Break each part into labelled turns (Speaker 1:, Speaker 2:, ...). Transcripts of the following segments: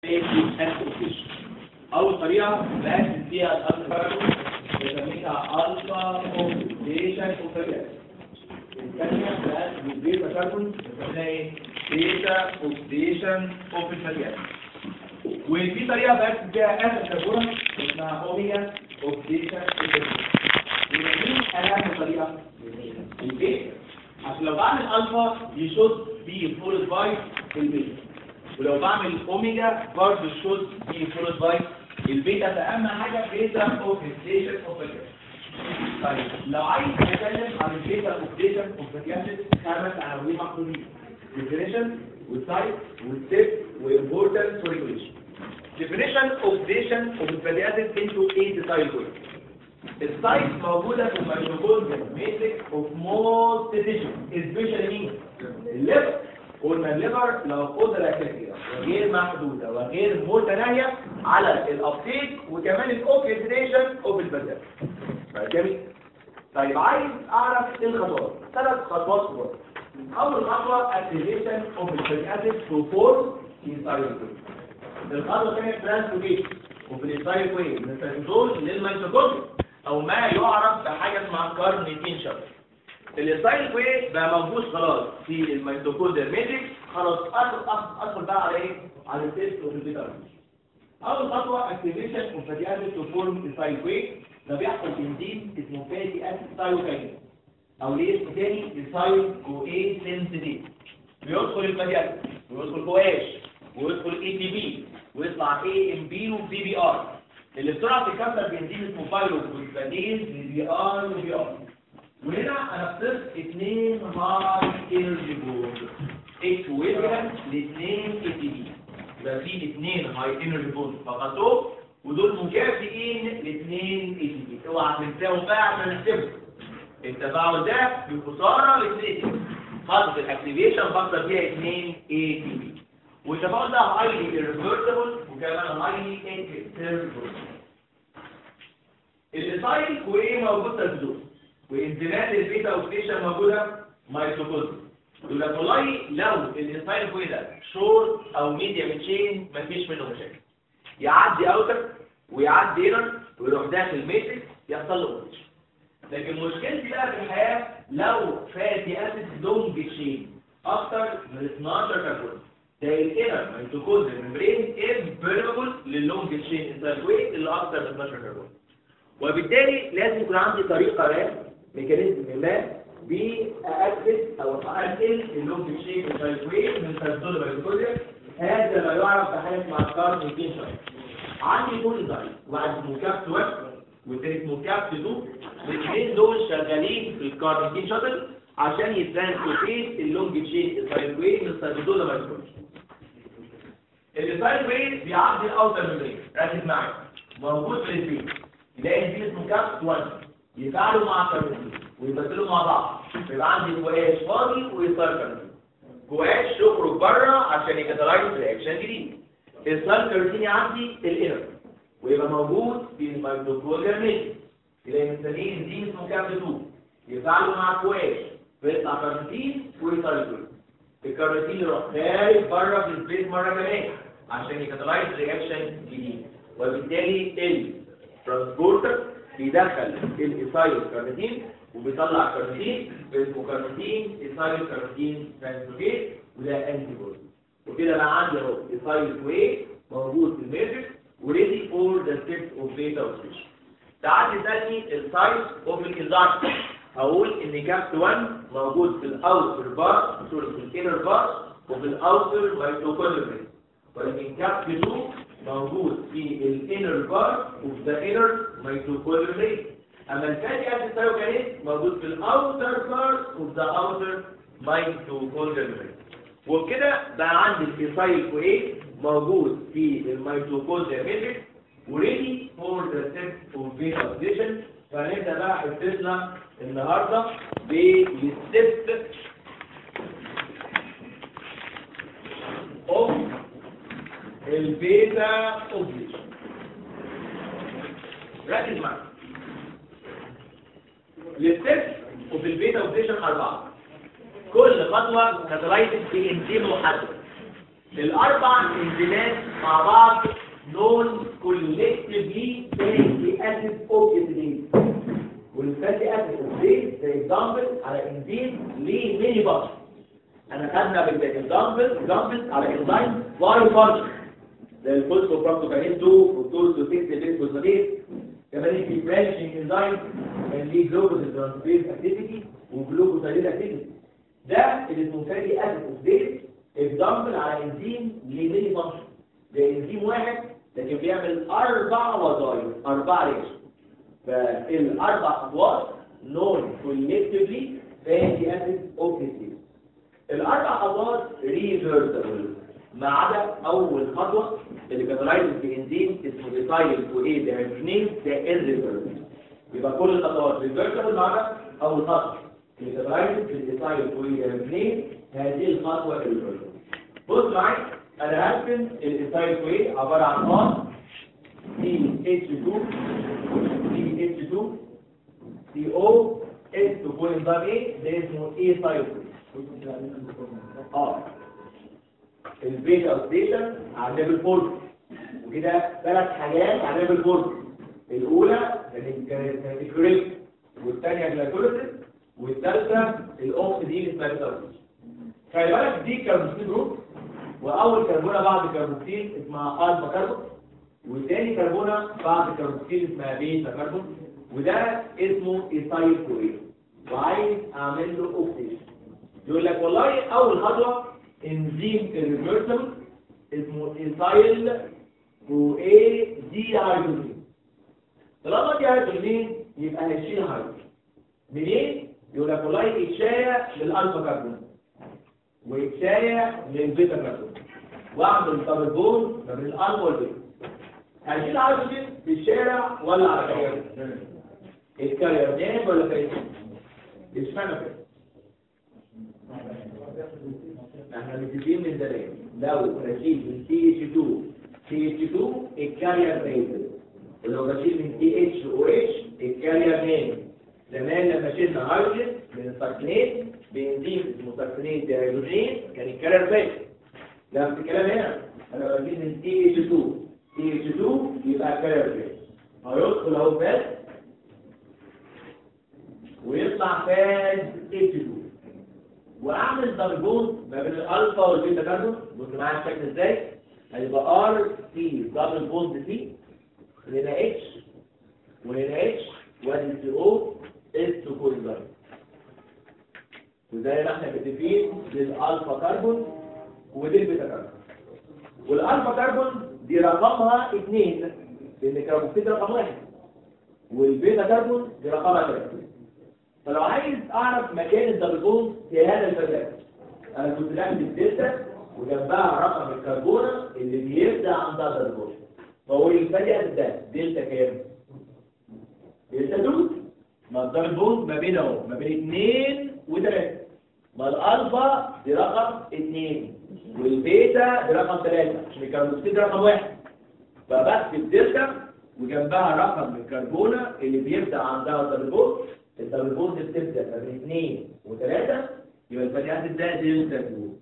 Speaker 1: اول طريقه بقسم فيها الالفا بسميها الفا اوكسيديشن اوكسيديشن الثانيه بقسم البيتا كاربون بسميها ايه بيتا اوكسيديشن اوكسيديشن وفي طريقه بقسم فيها اخر كربونه اسمها اوميجا اوكسيديشن اوكسيديشن مين اهم طريقه البيتا عشان لو بعمل الفا يشوط بي فول باي البيتا ولو بعمل اوميجا برضه الشوط بي فولود باي البيتا فاهم حاجه بيتا اوكسيديشن اوف طيب لو عايز اتكلم عن البيتا اوكسيديشن اوف خمس عناوين محدودين ديفينيشن والسايت والستيب وامبورتنس وريجوليشن definition of oxidation of fatty acid into eight cycles السايت موجودة في الميتوكوندريا ماتريكس اوف موست تيشو especially مين؟ الليفر قلنا الليفر لو قدرة كثيرة وغير محدودة وغير متناهية على الابتيك وكمان الاوكسيديشن اوف البدن جميل طيب عايز اعرف ايه الخطوات ثلاث خطوات كبار اول خطوة اكتيفيشن اوف الفاتي اسيد تو فورم انسايكل الخطوة الثانية ترانسلوكيشن وفي الانسايكل من السيتوزول للميتوكوندريا او ما يعرف بحاجة اسمها كارنيتين شابتر الستايل كوي بقى موجود خلاص في الميتوكوندريا ماتريكس خلاص ادخل ادخل بقى على ايه على التيست وفي البيتا اول خطوه اكتيفيشن اوف فاتي اسيد تو فورم الستايل كوي ده بيحصل في انزيم اسمه فاتي اسيد ثايروكاينيز او ليه اسمه تاني الثايرو كو اي سينثيز بيدخل الفاتي اسيد ويدخل كواش ويدخل اي تي بي ويطلع اي ام بي وبي بي ار اللي بسرعه بتتكسر بانزيم اسمه فايرو فوسفاتيز بي ار وبي ار وهنا انا اخترت اثنين هاي انرجي بوند اتش ويلجن لاثنين اي تي بي يبقى في اثنين هاي انرجي بوند فقطوه ودول مكافئين لاثنين اي تي بي اوعى تنساهم بقى عشان نحسبهم التفاعل ده بخساره لاثنين خطوه الاكتيفيشن بخسر فيها اثنين اي تي بي والتفاعل ده هايلي irreversible وكمان هايلي irreversible الاسايل وايه موجود تلفزيون وانزيمات البيتا اوكسيشن موجوده مايتوكوندريا يقول لك والله لو الانسايل كوي ده شورت او ميديم تشين مفيش منه مشاكل يعدي اوتر ويعدي انر ويروح داخل ماتريكس يحصل له اوكسيشن لكن مشكلتي بقى في الحياه لو فاتي اسيد لونج تشين اكتر من 12 كربون ده الانر ميتوكوندريا ممبرين امبيربل لللونج تشين انسايل كوي اللي اكتر من 12 كربون وبالتالي لازم يكون عندي طريقه ما ميكانيزم ما بأكد أو أقلل اللونج شيك والتايكوين من تنزل الميتوكوندريا هذا لا يعرف بحاجة مع الكارب 200 شوية عندي كل ضعيف واحد اسمه كابت 1 والتاني اسمه كابت 2 الاثنين دول شغالين في الكارب 200 شاتل عشان يترانسلوكيت اللونج شيك التايكوين من تنزل الميتوكوندريا التايكوين بيعدي الاوتر ميمبرين ركز معايا موجود في البيت يلاقي انزيم اسمه كابت 1 يفعلوا مع كاربون ويبدلوا مع بعض يبقى عندي جواش فاضي ويصير كاربون جواش يخرج بره عشان يكتلايز رياكشن جديد السال كارتيني عندي الانر ويبقى موجود في الميتوكوندريا ميل يلاقي مستنيين انزيم اسمه كابت 2 يفعلوا مع جواش فيطلع كارتين ويصير الكارتين يروح خارج بره في البيت مره كمان عشان يكتلايز رياكشن جديد وبالتالي الترانسبورتر بيدخل الايثايل كارنيتين وبيطلع كارنيتين اسمه كارنيتين ايثايل كارنيتين ترانسلوكيت وده انتي بودي وكده بقى عندي اهو ايثايل كوي موجود في الماتريكس وريدي فور ذا ستيبس اوف بيتا اوكسيشن تعال تسالني السايز اوف الانزايم هقول ان كابت 1 موجود في الاوتر بار سوري في الانر بار وفي الاوتر ميتوكوندريا ولكن كابت 2 موجود في الانر بار وفي ذا انر ميتوكوندريا اما الفاتي اسيد ثايروكاينيز موجود في الاوتر بار وفي ذا اوتر ميتوكوندريا وبكده بقى عندي الايثايل كوي موجود في الميتوكوندريا ماتريكس وريدي فور ذا ستيب اوف بيتا اوكسيشن فهنبدا بقى حصتنا النهارده بالستيب اوف البيتا اوبليشن ركز معايا الستيب وفي البيتا اوبليشن اربعه كل خطوه كاتلايتد بانزيم محدد الاربع انزيمات مع بعض نون كولكتيفلي فاتي اسيد اوكسيديز والفاتي اسيد اوكسيديز زي اكزامبل على انزيم ليه ميني بار انا خدنا بالاكزامبل اكزامبل على انزيم وايو فانكشن زي الفوسفوبرامتوكانين 2 والتولتو 6 بيسفوسفاتيز كمان في برانشنج انزيم كان ليه جلوكوز ترانسفير اكتيفيتي وجلوكوزايد اكتيفيتي ده اللي اسمه فاتي اسيد اوكسيديز اكزامبل على انزيم ليه ميني فانكشن ده انزيم واحد لكن بيعمل اربع وظائف اربع ريش فالاربع خطوات نون كولكتيفلي فاتي اسيد اوكسيديز الاربع خطوات ريفرسبل ما عدا اول خطوه اللي كاتلايز في انزيم اسمه ديسايل وايه ده هيدروجينيز ده irreversible يبقى كل الخطوات ريفرسبل ما عدا اول خطوه اللي كاتلايز في الديسايل وايه ده هيدروجينيز هذه الخطوه irreversible بص معايا انا هرسم الديسايل وايه عباره عن ار سي اتش 2 سي اتش 2 سي او اس تكون نظام ايه ده اسمه ايه سايل اه البيتا اوكسيديشن على ليفل 4 وكده ثلاث حاجات على ليفل 4 الاولى كانت كانت الكريك والثانيه جلايكوليسيس والثالثه الاوكسيدين اسمها بيتا اوكسيديشن خلي بالك دي كربوكسيل جروب واول كربونه بعد كربوكسيل اسمها الفا كربون والثاني كربونه بعد كربوكسيل اسمها بيتا كربون وده اسمه ايثايل كوين وعايز اعمل له اوكسيديشن يقول لك والله اول خطوه انزيم الريفرسبل اسمه ايثايل كو اي دي هيدروجين طالما دي هيدروجين يبقى هيشيل هيدروجين منين يقول لك والله اتشايه للالفا كربون واتشايه للبيتا كربون واعمل دبل بون ما بين الالفا والبيتا هيشيل هيدروجين في الشارع ولا على الكارير الكارير جانب ولا فين اشمعنى فين احنا متفقين من زمان لو بشيل من تي اتش 2 تي اتش 2 الكارير نيزل ولو بشيل من تي اتش او اتش الكارير نيزل زمان لما شلنا هيدروجين من الساكنيت بانزيم اسمه ساكنيت ديهيدروجين كان الكارير باين نفس الكلام هنا انا بشيل من تي اتش 2 تي اتش 2 يبقى الكارير باين هيدخل اهو بس ويطلع فاز اتش 2 واعمل دبل ما بين الالفا والبيتا كاربون بص معايا الشكل ازاي هيبقى ار سي دبل بوند سي هنا اتش وهنا اتش وادي سي او اس كوينزايم وزي ما احنا متفقين للالفا كربون ودي البيتا كربون والالفا كربون دي رقمها 2 لان كربوكسيد رقم واحد والبيتا كربون دي رقمها 3 فلو عايز اعرف مكان الدبل بوند في هذا الفلات انا كنت بعمل الدلتا وجنبها رقم الكربونه اللي بيبدا عندها دبل بوند فهو الفجأة ده دلتا كام؟ دلتا دوت ما الدبل بوند ما بين اهو ما بين 2 و3 ما الالفا دي رقم 2 والبيتا دي رقم 3 عشان الكربوكسيد رقم 1 فبكتب دلتا وجنبها رقم الكربونه اللي بيبدا عندها دبل بوند الدبل بوند بتبدا ما بين 2 و3 يبقى الفتي اسيد ده دلتا 2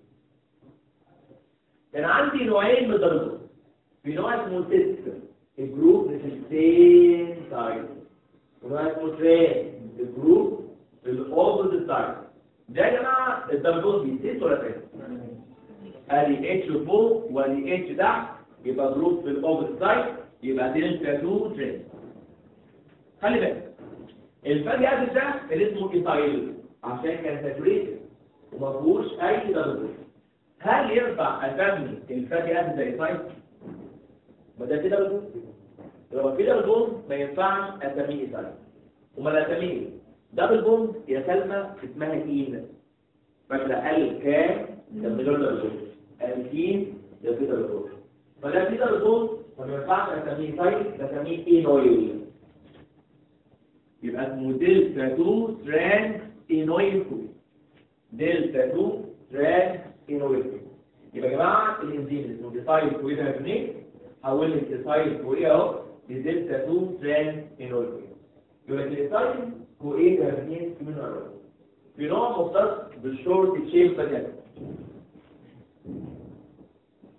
Speaker 1: كان عندي نوعين من الدبل بوند في نوع اسمه سيستم الجروب في السيم سايد ونوع اسمه ترين الجروب في الاوبوزيت سايد ده يا جماعه الدبل بوند بيزيد ولا تاني ادي اتش فوق وادي اتش تحت يبقى جروب في الاوبوزيت سايد يبقى دلتا 2 ترين خلي بالك الفاتي اسيد ده اللي اسمه ايثايل عشان كان ساتوريتد وما فيهوش اي دبل هل ينفع اسمي الفاتي اسيد ده ايثايل ما ده كده دبل لو كده دبل ما ينفعش اسميه ايثايل امال اسميه دبل بوند يا سلمى اسمها اين فاكره ال كام ده من غير دبل بوند الكين ده كده دبل بوند فده كده دبل بوند ما ينفعش اسميه ايثايل بسميه اينويل يبقى اسمه دلتا 2 ترانس اينويل كوي دلتا 2 ترانس اينويل كوي يبقى يا جماعه الانزيم اسمه ديسايل كوي ده منين حول لي ديسايل كوي اهو لدلتا 2 ترانس اينويل كوي يبقى الديسايل كوي ده منين في منه أربعة. في نوع مختص بالشورت تشين فاتي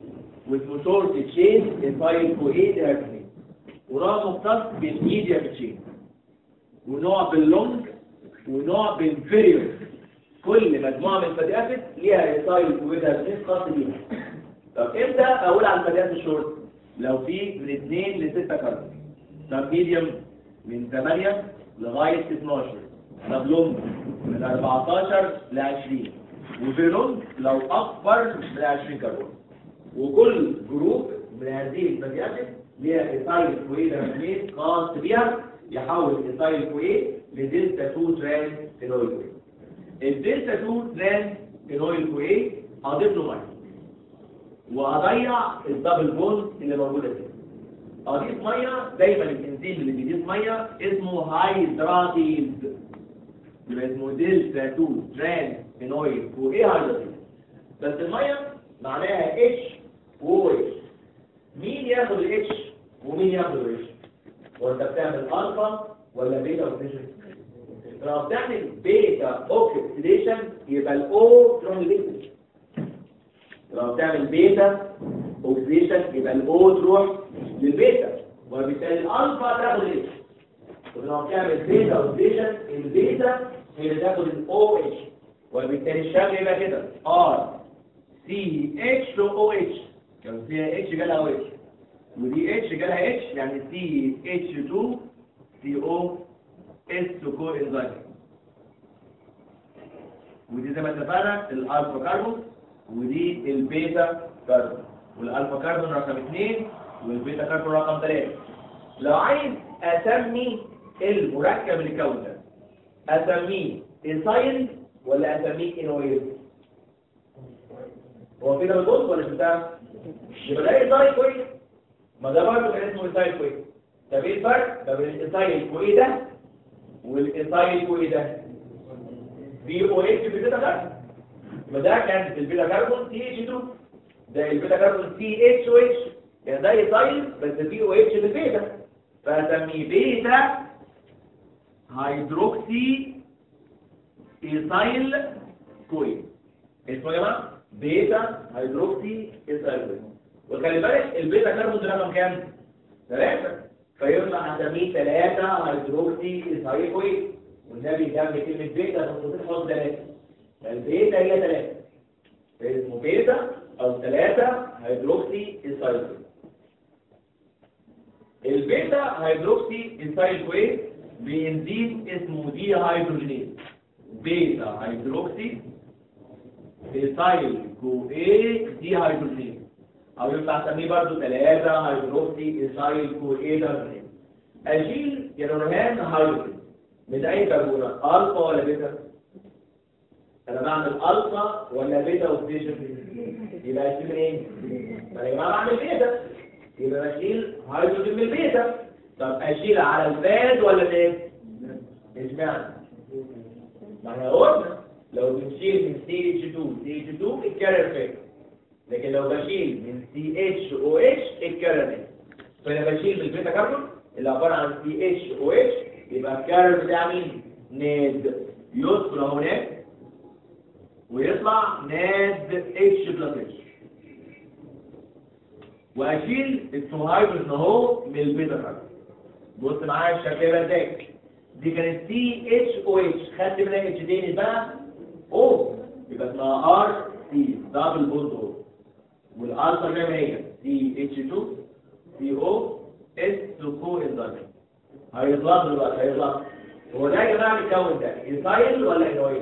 Speaker 1: واسمه شورت تشين ايثايل كوين ديهيدروجينيز ونوع مختص بالميديا تشين ونوع باللونج ونوع بالفيريور كل مجموعة من الفاتي اسيد ليها ايثايل كوين ديهيدروجينيز خاص بيها طب امتى اقول على الفاتي اسيد شورت لو في من 2 ل 6 كربون طب ميديوم من 8 لغاية 12 طب لونج من 14 ل 20 وفيرونج لو اكبر من 20 كربون وكل جروب من هذه الفاتيات ليها ايثايل كوي دهمين خاص بيها يحول ايثايل كوي لدلتا 2 تران فينويل كوي الدلتا 2 تران فينويل كوي هضيف له ميه وهضيع الدبل بوند اللي موجوده فيه اضيف ميه دايما الانزيم اللي بيضيف ميه اسمه هايدراتيز يبقى اسمه دلتا 2 تران فينويل كوي هايدراتيز بس الميه معناها اتش و اتش مين ياخد الاتش ومين ياخد الاتش وانت بتعمل الفا ولا بيتا اوكسيديشن لو بتعمل بيتا اوكسيديشن يبقى الاو تروح للبيتا لو بتعمل بيتا اوكسيديشن يبقى الاو تروح للبيتا وبالتالي الالفا تاخد الاتش ولو بتعمل بيتا اوكسيديشن البيتا هي اللي تاخد الاو اتش وبالتالي الشكل يبقى كده ار سي اتش تو او اتش كان فيها اتش جالها او اتش ودي اتش جالها اتش يعني سي اتش 2 سي او اس كو انزيم ودي زي ما اتفقنا الالفا كربون ودي البيتا كربون والالفا كربون رقم 2 والبيتا كربون رقم 3 لو عايز اسمي المركب اللي كون ده اسميه ايثايل ولا اسميه انويل هو كده بالبص ولا مش بتاع يبقى ده ايثايل كويس ما ده برضه كان اسمه ايثايل كويس طب ايه الفرق ما بين الايثايل كويس ده والايثايل كويس ده بي او اتش في البيتا كربون يبقى ده كان في البيتا كربون سي اتش 2 ده البيتا كربون سي اتش او اتش يعني ده ايثايل بس بي او اتش في البيتا فاسميه بيتا هيدروكسي ايثايل كويس اسمه يا جماعه بيتا هيدروكسي ايثايل وخلي بالك البيتا كربون ده رقم كام؟ ثلاثة فيطلع هسميه ثلاثة هيدروكسي ايثايل كويس والنبي جنب كلمة بيتا خطوطين حط ثلاثة البيتا هي ثلاثة اسمه بيتا أو ثلاثة هيدروكسي ايثايل كويس البيتا هيدروكسي ايثايل كويس بإنزيم اسمه دي هيدروجينيز بيتا هيدروكسي ايثايل كو اي دي هيدروجينيز او ينفع اسميه برضه 3 هيدروكسي ايثايل كو اي دهيدروجينيز اشيل يا نورهان هيدروجين من اي كربونه الفا ولا بيتا انا بعمل الفا ولا بيتا اوكسيديشن يبقى اشيل ايه ما يا جماعه بعمل بيتا يبقى بشيل هيدروجين من البيتا طب اشيل على الفاز ولا الايه اشمعنى ما احنا قلنا لو بنشيل من سي اتش 2 سي اتش 2 الكارير فين لكن لو بشيل من سي اتش او اتش الكارير فين فانا بشيل من البيتا كربون اللي عباره عن سي اتش او اتش يبقى الكارير بتاع مين ناد يدخل اهو ناد ويطلع ناد اتش بلس اتش واشيل السوهايدروجين اهو من البيتا كربون بص معايا الشكل يبقى ازاي دي كانت سي اتش او اتش خدت منها اتش تاني بقى او يبقى اسمها ار سي دبل بوند او والالفا زي ما هي سي اتش 2 سي او اس كو انزيم هيطلع دلوقتي هيطلع هو ده يا جماعه بيتكون ده ايثايل ولا انويل؟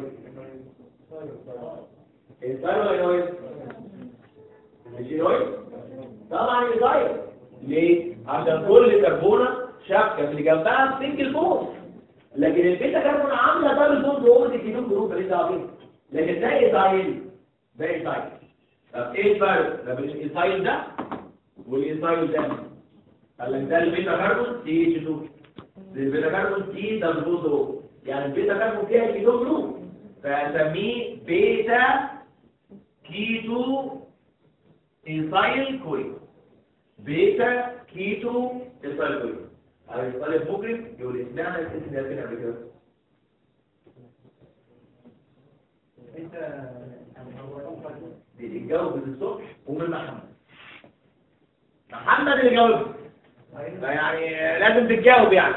Speaker 1: ايثايل ولا انويل؟ مش انويل؟ طبعا ايثايل ليه؟ عشان كل كربونه شبكه اللي جنبها سنجل بوند لكن البيتا كربون عامله دبل بوند وهو دي كيلو جروب اللي ده عظيم لكن ده ايثايل ده ايثايل طب ايه الفرق ما بين الايثايل ده والايثايل ده قال لك ده البيتا كربون سي اتش 2 البيتا كربون سي دبل بوند اهو يعني البيتا كربون فيها كيلو جروب فاسميه بيتا كيتو ايثايل كويس بيتا كيتو ايثايل كويس على الطالب مجرم يقول اشمعنى الاسم ده فين قبل كده
Speaker 2: انت
Speaker 1: بيتجاوب من الصبح ومن محمد محمد اللي جاوب يعني لازم تتجاوب يعني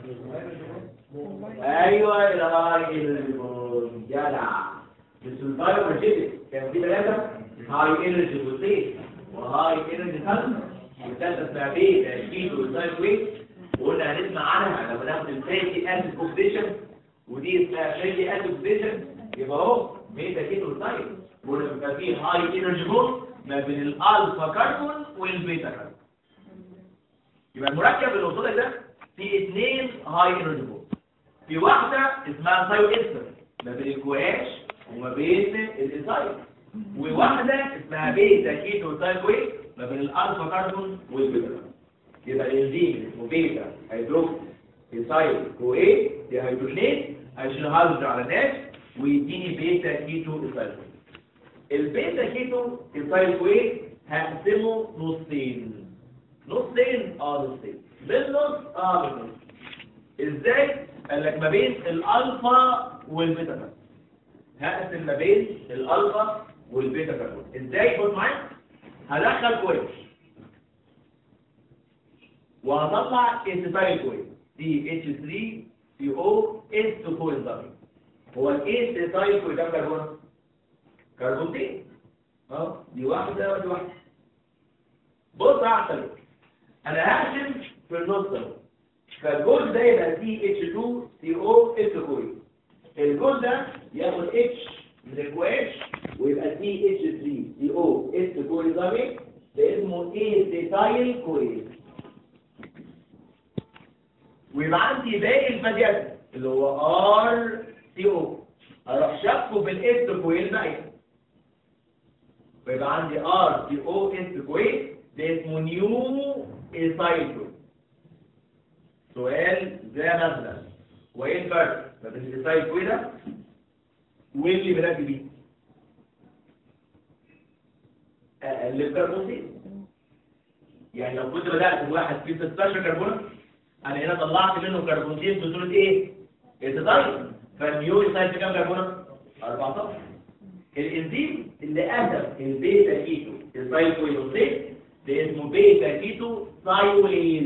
Speaker 1: ايوه الهاي انرجي جدع بس البايو كان في ثلاثه هاي انرجي بوزيت وهاي انرجي خمسه والثالثه اسمها بيتا كيلو والسايد ويت وقلنا هنسمع عنها لما ناخد الفاتي اسيد اوكسيشن ودي اسمها فاتي اسيد اوكسيشن يبقى اهو بيتا كيلو والسايد وقلنا بيبقى فيه هاي انرجي بوست ما بين الالفا كربون والبيتا كربون يبقى المركب اللي وصلك ده فيه اثنين هاي انرجي بوست في واحده اسمها سايو استر ما بين الكواش وما بين الانسايد وواحده اسمها بيتا كيتو سايد ويت ما بين الالفا كربون والبيتا يبقى الانزيم اسمه بيتا هيدروكسي ايثايل كو ايه دي هيدروجينيز هيشيل هيدروجين على ناس ويديني بيتا كيتو ايثايل البيتا كيتو ايثايل كو ايه هقسمه نصين نصين اه نصين بالنص اه بالنص ازاي قال لك ما بين الالفا والبيتا كربون هقسم ما بين الالفا والبيتا كربون ازاي خد معايا هدخل كويس وهطلع انتفاعي كويس دي اتش 3 سي او اس 4 انزيم هو الاس انزيم كويس كام كربون كربونتين اه دي واحده ودي واحده بص احسن انا هقسم في النص اهو فالجزء ده يبقى سي اتش 2 سي او اس كويس الجزء ده ياخد اتش من الكواش ويبقى سي اتش 3 سي او اس كويس ده اسمه ايه ديتايل كويس ويبقى عندي باقي الفاديات اللي هو ار سي او اروح شافه بالاس كويل باقي ويبقى عندي ار سي او اس كويل ده اسمه نيو ايسايل كويل سؤال زي مثلا وايه الفرق ما بين الايسايل كويل ده واللي بنادي بيه اللي بكربونتين يعني لو كنت بدأت بواحد فيه 16 كربون انا هنا طلعت منه كربونتين بصورة ايه؟ اتطايل فالنيو يسايل في كام كربونة؟ 14 الانزيم اللي اهدف البيتا كيتو يسايل كوينوسيت ده اسمه بيتا كيتو سايوليز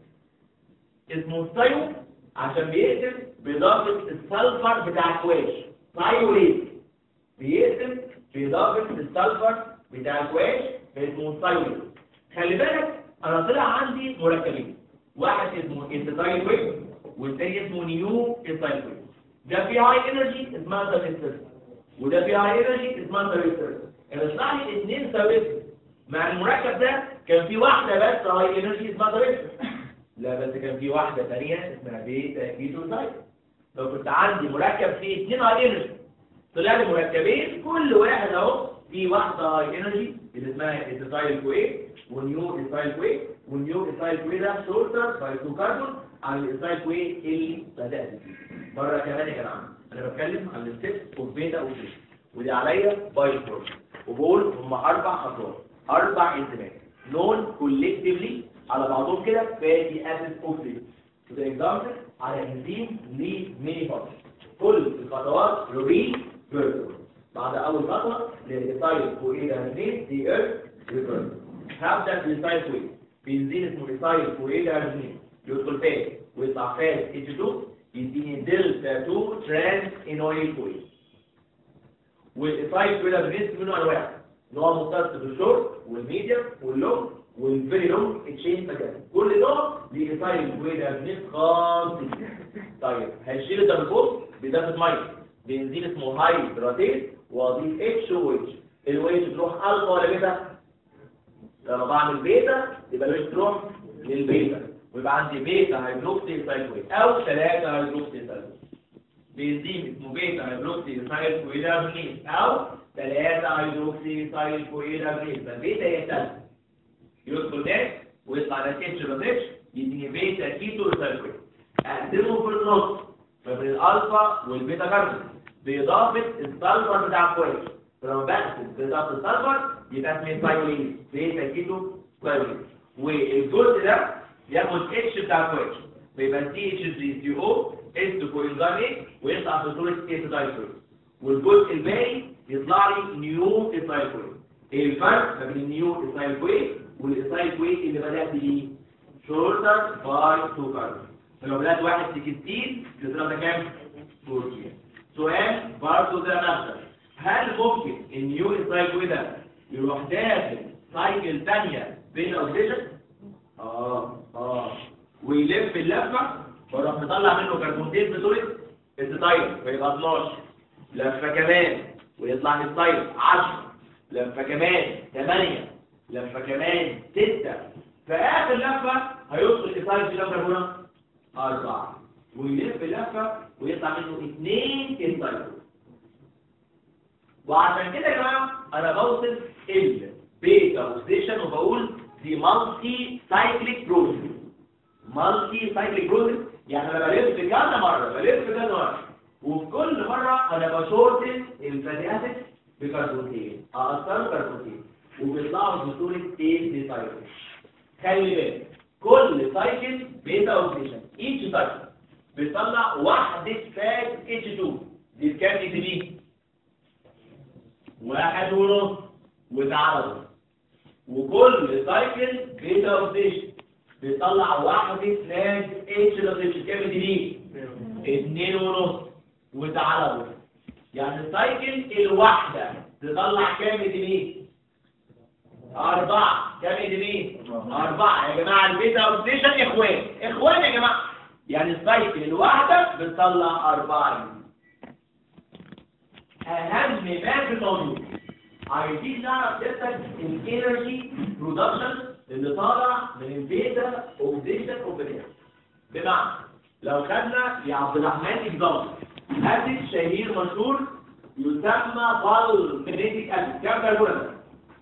Speaker 1: اسمه سايو عشان بيقسم بإضافة السلفر بتاع الكواش سايوليز بيقسم بإضافة السلفر بتاع الكواش اسمه سايوليز خلي بالك انا طلع عندي مركبين واحد اسمه انتزايل ويب والتاني اسمه نيو انتزايل ويب ده فيه هاي انرجي اسمها سابستر وده فيه هاي انرجي اسمها سابستر انا اشرح لي اثنين سابستر مع المركب ده كان في واحده بس هاي انرجي اسمها سابستر لا بس كان في واحده ثانيه اسمها بيتا كيتو سايد لو كنت عندي مركب فيه اثنين هاي انرجي طلع لي مركبين كل واحد اهو في واحده هاي انرجي اللي اسمها انتزايل كويت ونيو اسايل كوي والنيو اسايل كوي ده شورتر بايتو كاربون عن الاسايل كوي اللي بدات فيه مره كمان يا جماعه انا بتكلم عن الستيبس اوف بيتا وبيتا ودي عليا باي فور وبقول هم اربع خطوات اربع انتماء نون كولكتيفلي على بعضهم كده فاتي اسيد اوكسيد وده اكزامبل على انزيم ليه ميني فانكشن كل الخطوات ري فيرتو بعد اول خطوه للاسايل كوي ده هنين دي ايرث ريفيرتو هبدأ بالسايل كويل بنزين اسمه ريسايل كويل هيدروجين يدخل فات ويطلع فات اتش 2 يديني دلتا 2 ترانس انويل كويل والسايل كويل هيدروجين منه انواع نوع مختص بالشورت والميديوم واللونج والفيري لونج تشين مكان كل نوع ليه سايل كويل هيدروجين خاص طيب هنشيل الدبل بوست بإضافة ميه بنزين اسمه هايدراتيت واضيف اتش و اتش الو اتش تروح الفا ولا بيتا لما بعمل بيتا يبقى الويت تروح للبيتا ويبقى عندي بيتا هيدروكسي سايكويد او ثلاثة هيدروكسي سايكويد بنزيم اسمه بيتا هيدروكسي سايكويد ابنيز او ثلاثة هيدروكسي سايكويد ابنيز فالبيتا هي الثالثة يدخل ده ويطلع ده اتش باتش يديني بيتا كيتو سايكويد اقسمهم في النص فبين الالفا والبيتا كاربون باضافة السلفر بتاع الكويس فلما بقسم باضافة السلفر يبقى اسمه سايولين بيتا كيتو سايولين والجزء ده ياخد اتش بتاع كويتش فيبقى سي اتش 3 سي او اس كوينزان ايه ويطلع في صوره ايه دايكوين والجزء الباقي يطلع لي نيو ايثايلكوين ايه الفرق ما بين النيو ايثايلكوين والايثايل ويت اللي بدات بيه شورتر باي 2 كاربون فلو بدات واحد 16 يطلع ده كام 14 سؤال برضه ده نفسه هل ممكن النيو ايثايل ويت ده يروح داخل سايكل ثانيه بين الاوكسيجن اه اه ويلف اللفه ويروح مطلع منه كربونتين بصوره الستايل فيبقى 12 لفه كمان ويطلع الستايل 10 لفه كمان 8 لفه كمان 6 في اخر لفه هيدخل الستايل في لفه هنا 4 ويلف لفه ويطلع منه 2 ستايل وعشان كده يا جماعه انا بوصف البيتا اوكسيشن وبقول دي مالتي سايكليك بروسيس مالتي سايكليك بروسيس يعني انا بلف كذا مره بلف كذا مره وفي كل مره انا بشورتن الفاتي اسيد بكربونتين اقصر كربونتين وبيطلعوا بصوره ايه دي سايكل خلي بالك كل سايكل بيتا اوكسيشن ايتش سايكل بيطلع واحده فات اتش 2 دي كام دي دي واحد ونص وده عدد وكل سايكل بيتا اوكسيشن بيطلع واحدة سلاش اتش لوكيشن كام دي دي اتنين ونص وتعالى بص يعني السايكل الواحدة تطلع كام دي دي أربعة كام دي دي أربعة يا جماعة البيتا اوكسيشن إخوان إخوان يا جماعة يعني السايكل الواحدة بتطلع أربعة أهم ما في الموضوع عايزين نعرف سيادتك الانرجي برودكشن اللي طالع من البيتا اوكسيشن اوبريشن بمعنى لو خدنا يا عبد الرحمن اكزامبل اسيد شهير مشهور يسمى بالمينيتيك اسيد كام كربون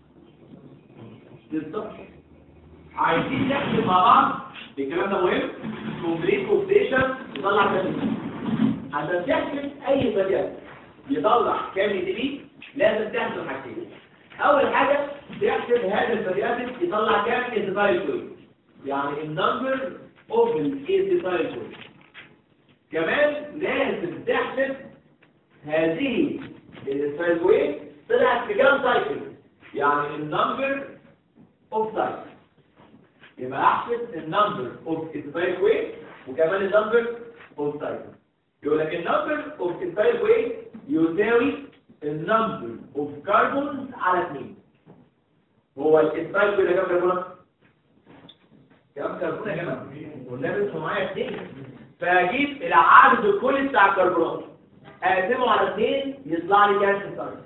Speaker 1: بالظبط عايزين نحسب مع بعض الكلام ده مهم كومبليت اوكسيشن يطلع كام عشان تحسب اي بديل يطلع كام دي بي لازم تحسب حاجتين اول حاجه تحسب هذا الفرياتيك يطلع كام انتفايل كويس يعني النمبر اوف الانتفايل كويس كمان لازم تحسب هذه الانتفايل كويس طلعت في كام سايكل يعني النمبر اوف سايكل يبقى احسب النمبر اوف انتفايل كويس وكمان النمبر اوف سايكل يقول لك النمبر اوف انتفايل كويس يساوي النمبر اوف كربونز على 2 هو الاسبايل كده كام كربون كام كربون يا جماعه والنبي انتوا معايا 2 فاجيب العدد الكلي بتاع الكربونات اقسمه على 2 يطلع لي كام سايكل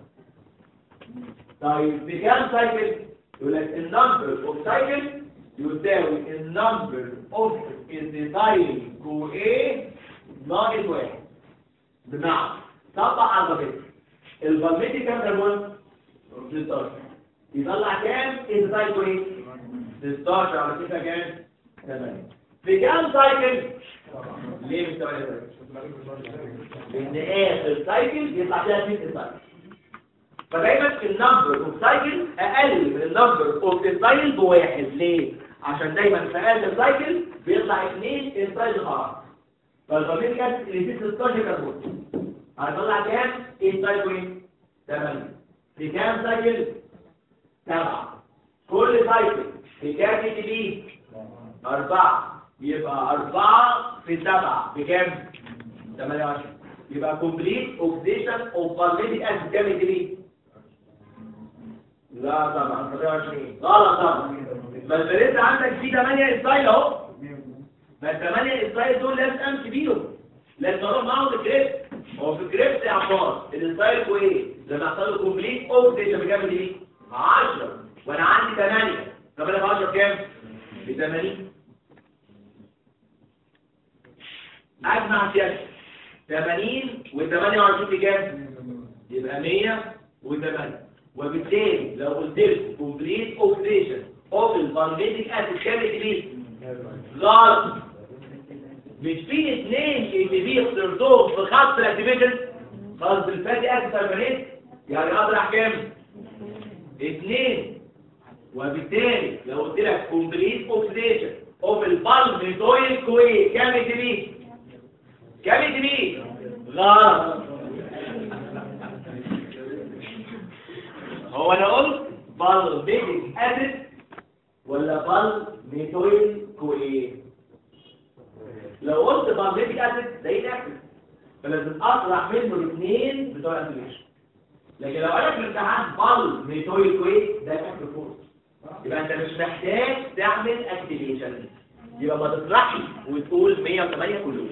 Speaker 1: طيب بكام سايكل يقول لك النمبر اوف سايكل يساوي النمبر اوف الديزاين جو ايه ناقص واحد بمعنى طبق على البابيت البابيت كام كربون 16 يطلع كام انزايم كويس 16 على كده كام 8 في كام سايكل ليه مش 8 لان اخر سايكل يطلع فيها 6 سايكل فدايما النمبر اوف سايكل اقل من النمبر اوف انزايم بواحد ليه عشان دايما في اخر سايكل بيطلع اثنين انزايم خلاص فالبابيت كانت اللي فيه 16 كربون هيطلع كام انزايم كويس 8 في كام سايكل سبعة كل سايكل في كام دي بي أربعة يبقى أربعة في سبعة بكام 28 يبقى كومبليت اوكسيشن اوف بالميتيك اسيد كام دي بي لا طبعا 28 غلط طبعا ما البريد عندك فيه 8 اسرائيل اهو ما ال 8 اسرائيل دول لازم امشي بيهم لازم اروح معاهم الجريب هو في الجريب يا عمار الاسرائيل ايه لما يحصل له كومبليت اوكسيشن بكام دي بي 10 وانا عندي 8 طب انا ب 10 كام ب 80 اجمع سياسه 80 و28 بكام يبقى 108 وبالتالي لو قلت لكم كومبليت اوكسيشن اوف البارميتيك اسيد كام دي غلط مش في اثنين اي بي بي اخترتهم في خط الاكتيفيشن خط الفاتي اسيد تربينيت يعني اطرح كام اثنين وبالتالي لو قلت لك كومبليت اوكسيديشن اوف البالميتويل كوي كام دي بي كام دي بي غلط هو انا قلت بالميتيك اسيد ولا بال ميثويل كو ايه لو قلت بالميتيك اسيد زي الاكتف فلازم اطرح منه الاثنين بتوع الانتيبيشن لكن لو قالك في الامتحان بال ميثويل كو ايه ده اكتف فورس يبقى انت مش محتاج تعمل اكتيفيشن يبقى ما تطرحش وتقول 108 كلهم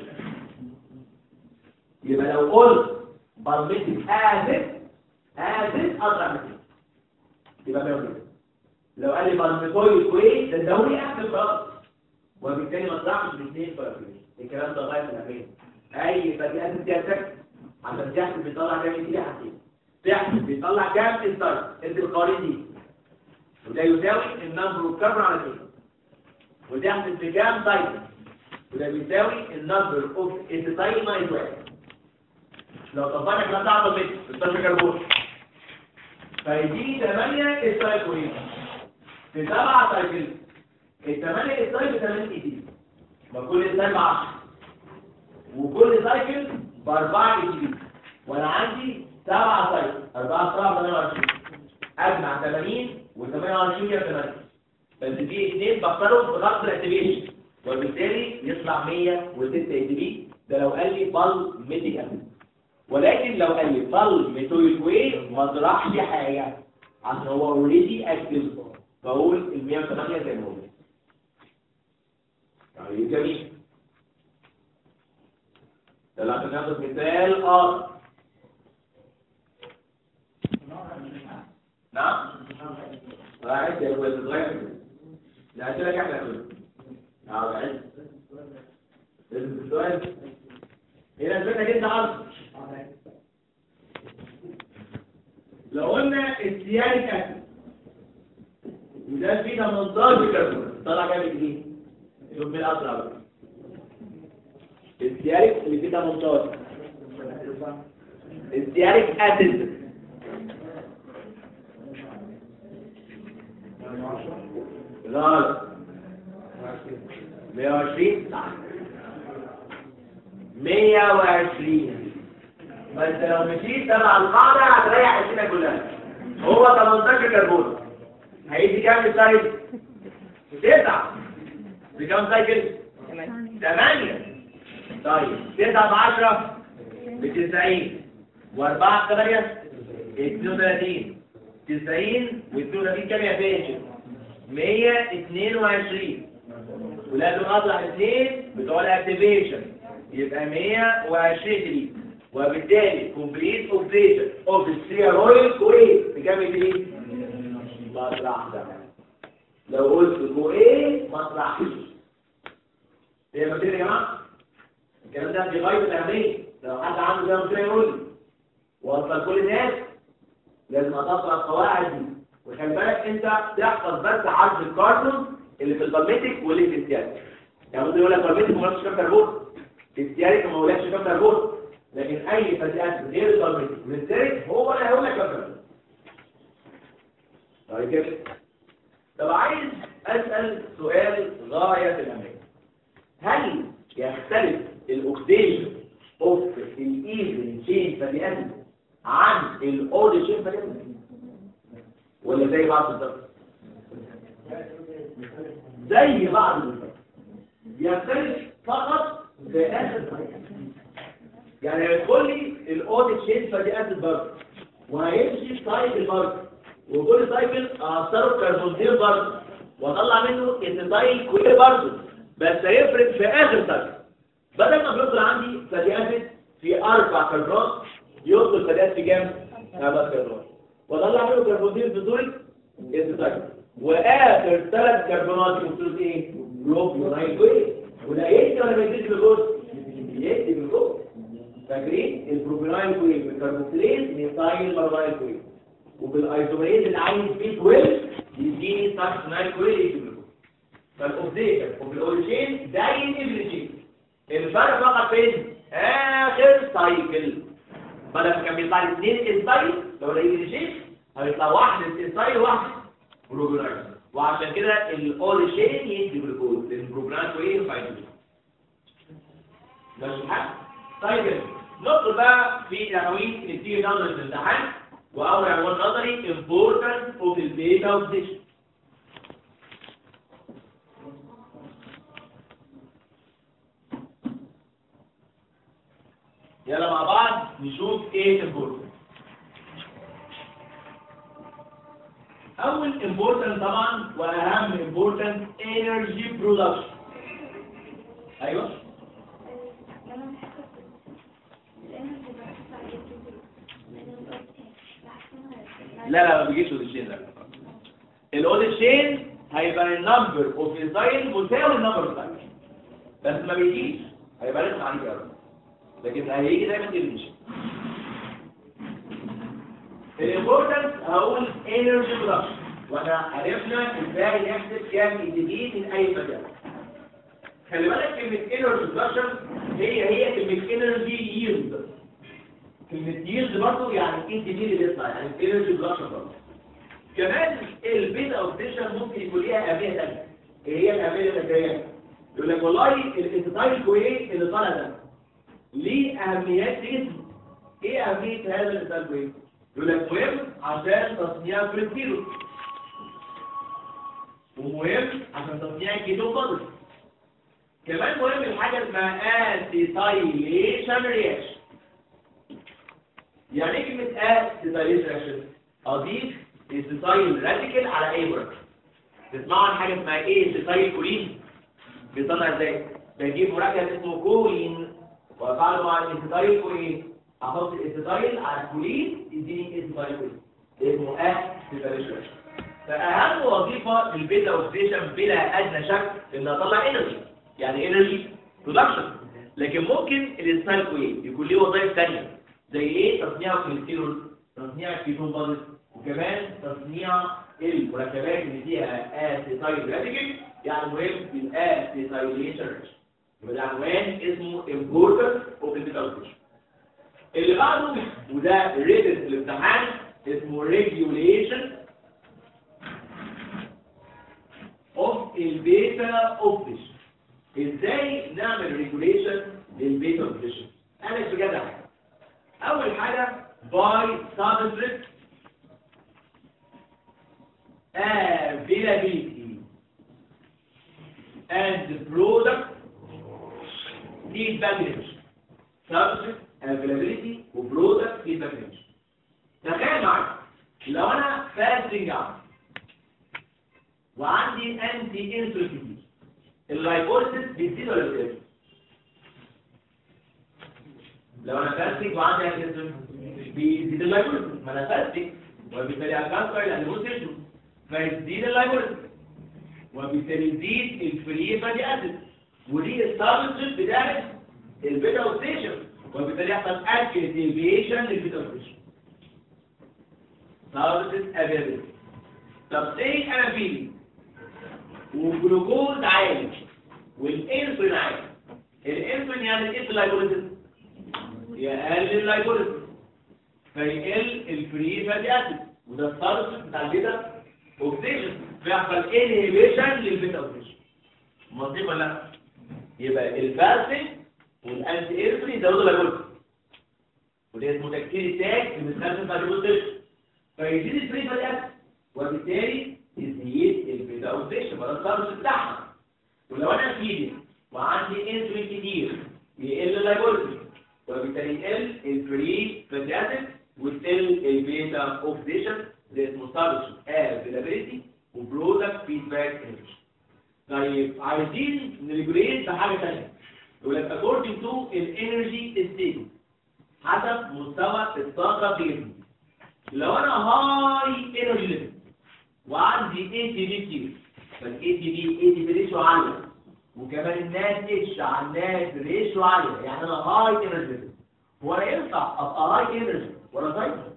Speaker 1: يبقى لو قلت بالميتيك اسيد اسيد اطرح منه يبقى 108 لو قال لي بالميثويل كو ايه ده الدوري اكتف خالص وبالتالي ما تطرحش الاثنين فرقين الكلام ده غايه الامان اي فديات سيادتك عشان تحسب بيطلع كام كده حسين تحسب بيطلع كام انتر انت القوانين دي وده يساوي النمبر والكبر على كده وتحسب بكام تايم وده بيساوي النمبر اوف انتايل نايت واحد لو طبقنا الكلام ده على المتر 16 كربون فيديني 8 استايكولين في 7 سايكل الثمانية استايل ب 8 اي دي ما كل استايل ب 10 وكل سايكل ب 4 اي دي وانا عندي 7 سايكل 4 7 28 اجمع 80 و 28 يا 8 بس في اثنين بختارهم بضغط الاكتيفيشن وبالتالي يطلع 106 اي دي ده لو قال لي بال ميتيكال ولكن لو قال لي بال ميتويك واي ما طرحش حاجه عشان هو اوريدي اكتف بقول ال 108 زي ما هو طيب جميل يلا عشان ناخد مثال اخر نعم واحد يا ابويا تتغير لا قلت لك احنا كده اه بعد لازم السؤال هنا الفكره جدا عرض لو قلنا السياري اسيد وده فيه 18 كربون طلع جامد ايه شوف مين اسرع بقى السيارك اللي فيه 18 السيارك اسيد غلط 120 صح 120 بس لو مشيت تبع القاعدة هتريح الدنيا كلها هو 18 كربون هيدي كام سايكل؟ تسعة بكام سايكل؟ ثمانية طيب تسعة بعشرة بتسعين وأربعة ثمانية اتنين وثلاثين تسعين واثنين وثلاثين كام يا باشا؟ مية اتنين وعشرين ولازم أطلع الاثنين بتوع الاكتيفيشن يبقى مية وعشرين دي وبالتالي كومبليت اوبريشن اوف الستيرويد كويس بكام دي؟ مطرح ده لو قلت جو ايه مطرح هي ما كده يا جماعه الكلام ده في غايه الاهميه لو حد عنده زي ما قلت يقول لي وصل كل الناس لازم اطبق القواعد دي وخلي بالك انت تحفظ بس عدد الكارتون اللي في البالميتك واللي في السيارك يعني ممكن يقول لك بالميتك ما قلتش كام كربون السيارك ما قولكش كام كربون لكن اي فتيات غير البالميتك والسيارك هو اللي هيقول لك كام كربون طيب كده طب عايز اسال سؤال غايه في الاهميه هل يختلف الاوكسيديشن اوف الايفن تشين فاتي اسيد عن الاود تشين فاتي اسيد ولا زي بعض بالظبط زي بعض بالظبط يختلف فقط في اخر يعني هيدخل لي الاود تشين فاتي اسيد برضه وهيمشي سايكل برضه وكل سايكل اثره كربونتين برضه واطلع منه اتيتايل كويل برضه بس هيفرق في اخر سايكل بدل ما بيفضل عندي فاتي اسيد في اربع كربونات يفضل فاتي اسيد في كام؟ خمس كربونات واطلع منه كربونتين في صوره اتيتايل واخر ثلاث كربونات يفضلوا ايه؟ بروبيونايل كويل وده يدي ولا ما يديش بالجزء؟ يدي بالجزء فاكرين البروبيونايل كويل بالكربوكسيليز ميثايل مربايل كويل وبالايزوميز اللي عايز فيه 12 يديني ساكسونايل كويل يجيب فالاوبزيشن وبالاوريجين ده ينبلجين الفرق فقط فين اخر سايكل بدل ما كان بيطلع لي اثنين انسايل لو لقيت ريجين هيطلع واحد انسايل وواحد بروجرام وعشان كده الاوريجين يدي جلوكوز لان البروجرام كويس فايدة ماشي الحال طيب ندخل بقى في العناوين اللي بتيجي نظرة الامتحان واول عنوان نظري importance of the data position يلا مع بعض نشوف ايه الامبورتنت اول امبورتنت طبعا واهم امبورتنت انرجي برودكشن ايوه لا لا ما بيجيش اوديشين ده الاوديشين هيبقى النمبر اوف ديزاين مساوي النمبر اوف ديزاين بس ما بيجيش هيبقى رقم عليك قوي لكن هيجي دايما الاوديشين الامبورتنس هقول انرجي برودكشن واحنا عرفنا ازاي نحسب كام اي دي من اي مجال خلي بالك كلمه انرجي برودكشن هي هي كلمه انرجي ييلد كلمه ييلد برضه يعني ايه دي اللي بيطلع يعني انرجي برودكشن برضه كمان البيتا اوبتيشن ممكن يكون ليها اهميه ثانيه ايه هي الاهميه الاساسيه يقول لك والله الانتايل كويه اللي طالع ده ليه اهميات جسم ايه اهميه هذا الانتايل كويه يقول لك مهم عشان تصنيع الكوليسترول ومهم عشان تصنيع الكيتون بادر كمان مهم الحاجه اسمها اسيتايليشن رياكشن يعني ايه كلمه اسيتايليشن رياكشن اضيف اسيتايل راديكال على اي ورك تسمعوا عن حاجه اسمها ايه اسيتايل كولين بيطلع ازاي بجيب مركب اسمه كولين وافعله مع الاسيتايل كولين احط الاسيتايل على الكولين يديني اسيتايل كولين اسمه اسيتايليشن رياكشن فاهم وظيفه للبيتا اوكسيشن بلا ادنى شك ان اطلع انرجي يعني انرجي برودكشن لكن ممكن الاسيتايل كولين يكون ليه وظائف ثانيه زي ايه تصنيع الكوليسترول تصنيع الكيتون بادز وكمان تصنيع المركبات اللي فيها اسيتايل راديكال يعني مهم في الاسيتايليشن يبقى ده عنوان اسمه importance of the اللي بعده وده ريتد الامتحان اسمه regulation of البيتا اوبتيشن ازاي نعمل ريجوليشن للبيتا اوبتيشن انا بجد حاجه اول حاجه باي سابستريت availability and product feedback range substrate availability وبرودكت feedback range تخيل معايا لو انا فاستنج عم وعندي انتي انسولين اللايبوليسيس بيزيد ولا بيقل لو انا فاستنج وعندي انتي انسولين بيزيد اللايبوليسيس ما انا فاستنج وبالتالي الكانسر الانيموسيشن فيزيد اللايبوليسيس وبالتالي يزيد الفري فاتي اسيد ودي السبستنس بتاعت البيتا اوكسيشن وبالتالي يحصل اكتيفيشن للبيتا اوكسيشن سبستنس افيلابيلتي طب سي انا فيلي والجلوكوز عالي والانسولين عالي الانسولين يعني ايه اللايبوليسيس يقلل اللايبوليسيس فيقل الفري فاتي اسيد وده السبستنس بتاع البيتا اوكسيشن بيحصل انهيبيشن للبيتا اوكسيشن مظبوط ولا لا يبقى الفاسين والانتي انسولين يزودوا اللايبوليسيس وده اسمه تكتير التاج بنستخدم بعد البوستيشن فيزيد الفري فاتي اسيد وبالتالي يزيد البيتا اوكسيشن وده السبستنس بتاعها ولو انا فيدي وعندي انسولين كتير يقل اللايبوليسيس وبالتالي يقل الفري فاتي اسيد وتقل البيتا اوكسيشن ده اسمه سبستنس افيلابيلتي وبرودكت فيدباك انرجي طيب عايزين نريجوليت بحاجه ثانيه يقول لك according to الانرجي ستيت حسب مستوى الطاقه في جسمي لو انا هاي انرجي ليفل وعندي اي تي بي كتير فالاي تي بي اي تي بي ريشيو عاليه وكمان الناس اتش على الناس ريشيو عاليه يعني انا هاي انرجي ليفل هو انا ينفع ابقى هاي انرجي ولا سايكل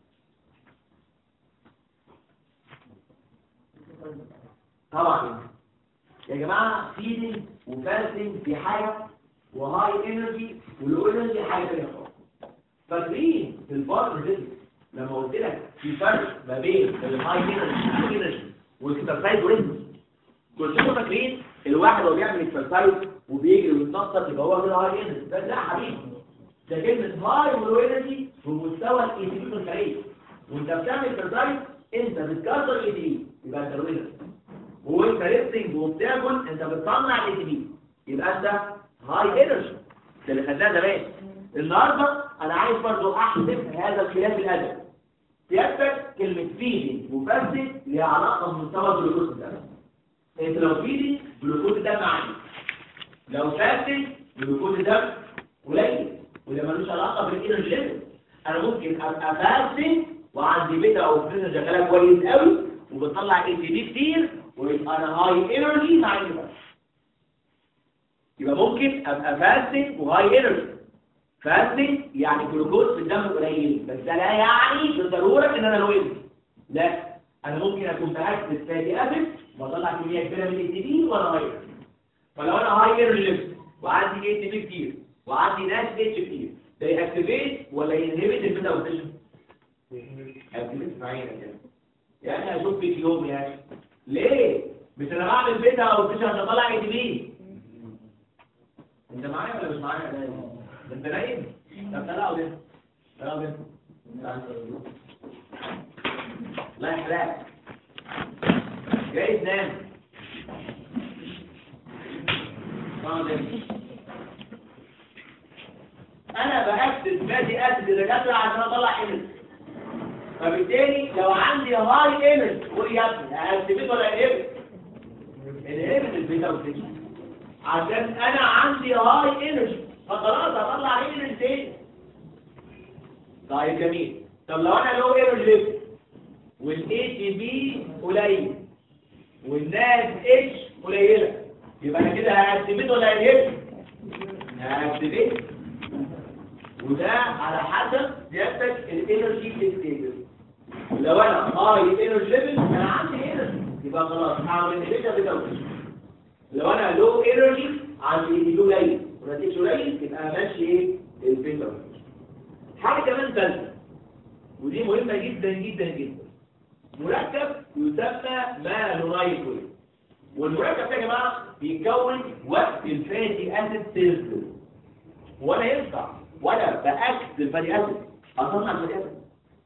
Speaker 1: طبعا يا جماعه فيدنج وفاستنج دي حاجه وهاي انرجي ولو انرجي حاجه ثانيه خالص فاكرين في الفرق ده لما قلت لك في فرق ما بين الهاي انرجي انرجي والاكسرسايز وريزم كلكم فاكرين الواحد وهو بيعمل اكسرسايز وبيجري ويتنطط يبقى هو كده هاي انرجي ده لا حبيبي ده كلمه هاي ولو انرجي بمستوى الاي تي بي الخارجي وانت بتعمل اكسرسايز انت بتكسر الاي تي بي يبقى انت وينر وانت ليفتنج وبتاكل انت بتصنع الاي تي بي يبقى انت هاي انرجي ده اللي خدناه زمان النهارده انا عايز برضو احسب هذا الخلاف الادبي سيادتك كلمه فيدي وفاسد ليها علاقه بمستوى الجلوكوز الدم انت لو فيدي جلوكوز الدم عالي لو فاسد جلوكوز الدم قليل وده ملوش علاقه بالانرجي ليفل انا ممكن ابقى فاسد وعندي بيتا او فريزر شغاله كويس قوي وبتطلع اي تي بي كتير ويبقى انا هاي انرجي مع اني بس يبقى ممكن ابقى فاستنج وهاي انرجي فاستنج يعني جلوكوز في الدم قليل بس ده لا يعني بالضروره ان انا لو انرجي لا انا ممكن اكون باكتف فاتي اسيد بطلع كميه كبيره من الاي تي بي وانا هاي فلو انا هاي انرجي وعندي اي تي بي كتير وعندي ناس اتش كتير ده ياكتيفيت ولا ينهبت البيتا اوبتيشن اكتيفيت في عينك يعني يعني اشوف فيك يوم يعني ليه مش انا بعمل بيتا اوبتيشن عشان اطلع اي تي بي انت معايا ولا مش معايا ده انت نايم طب تعالى اقعد هنا تعالى اقعد هنا الله يحلاك جاي تنام اقعد هنا انا باكتب فاتي اسيد الدكاتره عشان اطلع انرجي فبالتالي لو عندي هاي انرجي قول يا ابني هاكتبيت ولا انهبت انهبت البيتا اوبتيشن عشان انا عندي هاي انرجي فخلاص هطلع انرجي تاني طيب جميل طب لو انا لو انرجي ليفل والاي تي بي قليل والناس اتش قليله يبقى انا كده هاكتيفيت ولا هنهبت هاكتيفيت وده على حسب سيادتك الانرجي ستيتس لو انا هاي انرجي ليفل انا عندي انرجي يبقى خلاص هعمل انهبيشن بتوجه لو انا لو انرجي عندي لو قليل ونتيجه قليل يبقى ماشي ايه الفيلتر حاجه كمان ثالثه ودي مهمه جدا جدا جدا مركب يسمى مالونايكول والمركب ده يا جماعه بيتكون وقت الفاتي اسيد سيلز ولا ينفع ولا باكد الفاتي اسيد اصنع الفاتي اسيد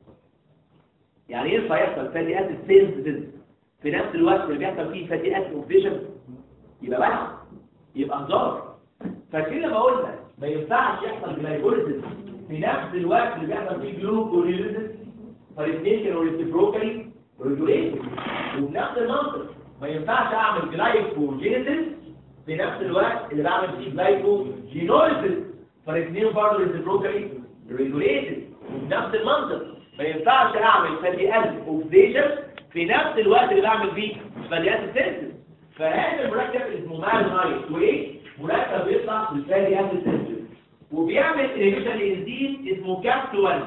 Speaker 1: يعني ينفع يحصل فاتي اسيد سيلز في نفس الوقت اللي بيحصل فيه فاتي اسيد اوكسيشن يبقى بلع يبقى هزار فكده بقول لك ما ينفعش يحصل جلايكوليسيس في نفس الوقت اللي بيحصل فيه جلوكوليسيس فالاثنين كانوا ريسيبروكالي ريجوليتد وبنفس المنطق ما ينفعش اعمل جلايكوجينيسيس في نفس الوقت اللي بعمل فيه جلايكوجينوليسيس فالاثنين برضه ريسيبروكالي ريجوليتد وبنفس المنطق ما ينفعش اعمل فاتي اسيد اوكسيشن في نفس الوقت اللي بعمل فيه فاتي اسيد سينثيسيس فهذا المركب اسمه مالنايت وايه مركب بيطلع بالفاتي اسيد سينثيسيس وبيعمل انهبيشن لانزيم اسمه كابت 1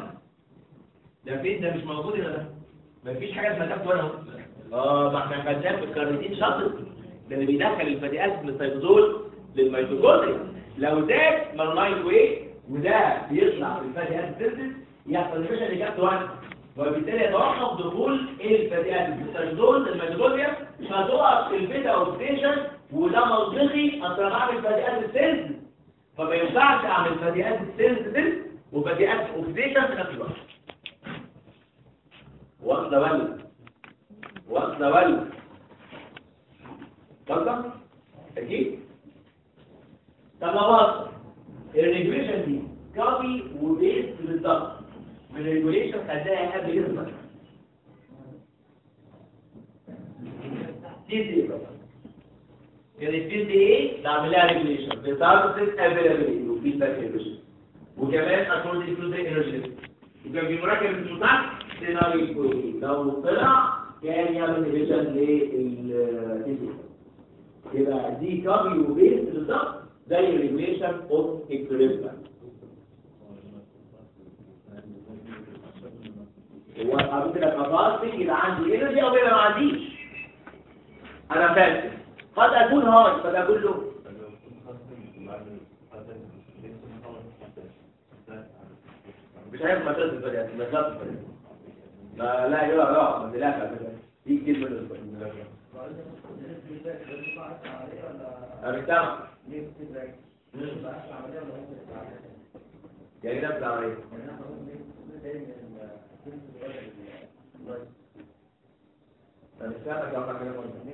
Speaker 1: ده فين ده مش موجود هنا ده مفيش حاجه اسمها كابت 1 اهو اه ما احنا خدناه في الكارنيتين شاطر ده اللي بيدخل الفاتي اسيد من السيتوزول للميتوكوندريا لو زاد مالنايت وايه وده بيطلع بالفاتي اسيد سينثيسيس يحصل انهبيشن لكابت 1 وبالتالي يتوقف دخول الفاتي اسيد من السيتوزول للميتوكوندريا فتقف البيتا اوكسيشن وده منطقي اصل انا بعمل فاتي اسيد سينثيسيس فما ينفعش اعمل فاتي اسيد سينثيسيس وفاتي اسيد اوكسيشن في نفس الوقت واخده ولا واخده ولا اتفضل اكيد طب لو وصل الريجوليشن دي كوبي وبيست بالظبط من الريجوليشن خدناها قبل كده مثلا تي سي كان التي سي ايه بعمل لها ريجوليشن بتارجت افيلابيلتي وفيدباك ريجوليشن وكمان اكوردنج تو ذا انرجي وكان في مركب اسمه تحت سيناريو لو طلع كان يعمل ريفيجن لل يبقى دي كوبي وبيست بالظبط زي الريجوليشن اوف اكويليبريم هو قبل كده كباستي يبقى عندي انرجي او يبقى ما عنديش انا فاكر قد اكون هاي قد اكون له مش عارف ما تنزل بقى ما تنزل لا لا يلا لا ما تلاقي دي كتير من الاسبوع أبتاع يعني ده بتاع ايه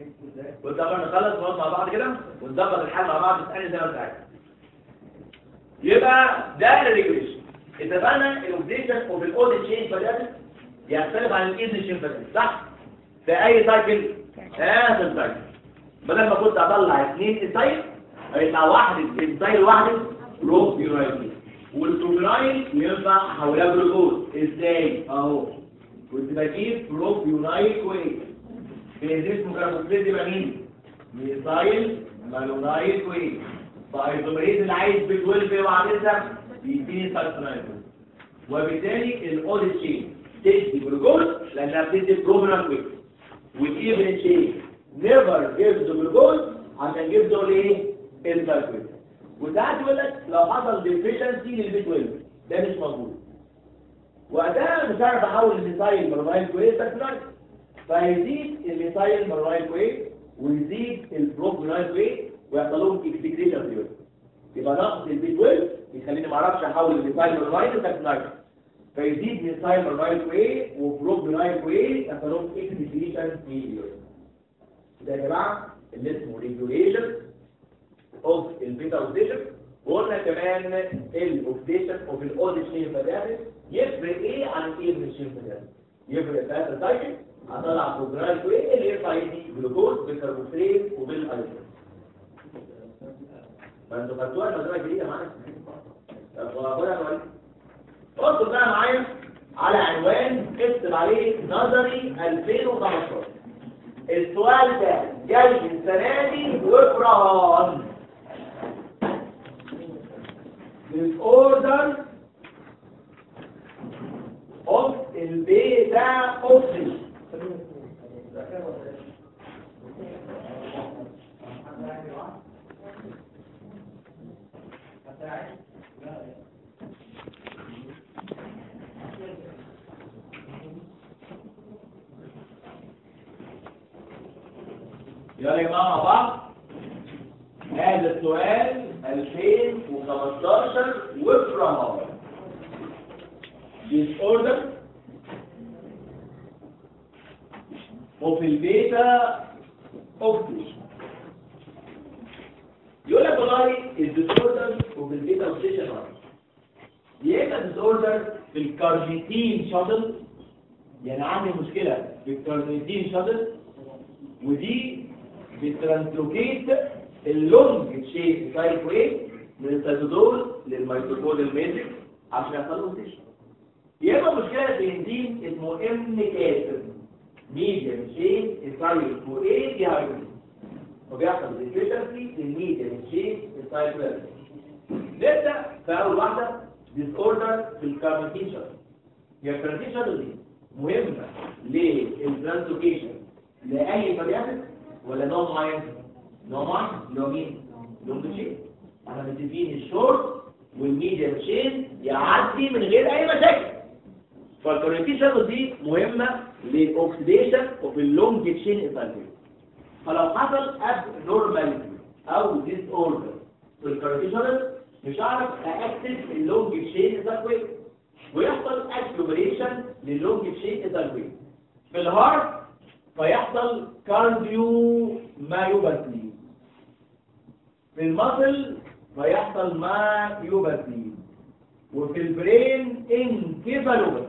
Speaker 1: كنت قبل نخلص نقعد مع بعض كده ونظبط الحال مع بعض تسألني زي ما انت عايز يبقى ده الريجوليشن اتفقنا الاوبديشن اوف الاوديت تشين فدات يختلف عن الايزن تشين فدات صح في اي سايكل اخر سايكل بدل ما كنت اطلع اثنين انسايل هيطلع واحد انسايل واحد بروك يونايتد والبروجرايل ينفع حولها جلوكوز ازاي اهو كنت بجيب بروك يونايت كويس في اسمه كاربوكسيد يبقى مين ميثايل مالونايل كويس فايزومريز اللي عايز ب 12 وعايزها بيديني سايكونايزر وبالتالي الاوديت تشين تدي جلوكوز لانها بتدي بروجرام كويس والايفن تشين نيفر جيفز جلوكوز عشان جيفز ايه السايكويز وساعات يقول لك لو حصل ديفيشنسي للبي 12 ده مش موجود وقتها مش هعرف احول الميثايل مالونايل كويس سايكونايزر فيزيد الميثايل مالونايل كويس ويزيد البروجرام كويس ويحصل لهم اكسكريشن فيول يبقى نقص البي 12 يخليني ما اعرفش احول الميثايل مالونايل لسايكونايزر فيزيد ميثايل مالونايل كويس وبروجرام كويس يحصل لهم اكسكريشن فيول ده يا جماعه اللي اسمه ريجوليشن اوف البيتا اوكسيشن وقلنا كمان الاوكسيشن اوف الاوديشن فداتس يفرق ايه عن الايرميشن فداتس يفرق ثلاثه سايكل هطلع بروجرام كويس اللي يرفع يدي جلوكوز بالكربوكسيل وبالايزوم ما انتوا خدتوها المدرسه الجديده معانا طب ولا ولا بصوا بقى معايا على عنوان اكتب عليه نظري 2015 السؤال ده جاي السنه دي وفران disorder of البيتا اوكسي يلا يا جماعه مع بعض هذا السؤال 2015 وفرمان disorder of البيتا اوكسيشن يقول لك والله الديسوردر اوف البيتا اوكسيشن يا اما ديسوردر في الكارنيتين شاتل يعني عندي مشكله في الكارنيتين شاتل ودي بترانسلوكيت اللونج تشين تايب واي من السيتوزول للميتوكوندريال الميتريك عشان يحصل له اوكسيشن يا اما مشكله في انزيم اسمه ام كاتب ميديم تشين التايب اسمه ايه دي هايدروجين وبيحصل ديفيشنسي للميديم تشين التايب نبدا في اول واحده ديس اوردر في الكارنيتين شاتل هي الكارنيتين شاتل دي مهمه للترانسلوكيشن لاي فاريابل ولا نوع معين نوع معين اللي هو مين لونج تشين احنا متفقين الشورت والميديم تشين يعدي من غير اي مشاكل فالكورنتين شاتل دي مهمه للاكسيديشن اوف اللونج تشين انفالتيشن فلو حصل اب نورماليتي او ديس اوردر في الكورنتين شاتل مش هعرف اكتف اللونج تشين انفالتيشن ويحصل اكيوميليشن للونج تشين انفالتيشن في الهارت فيحصل كارديو مايوباثي في المصل فيحصل مايوباثي وفي البرين انكيفالوباثي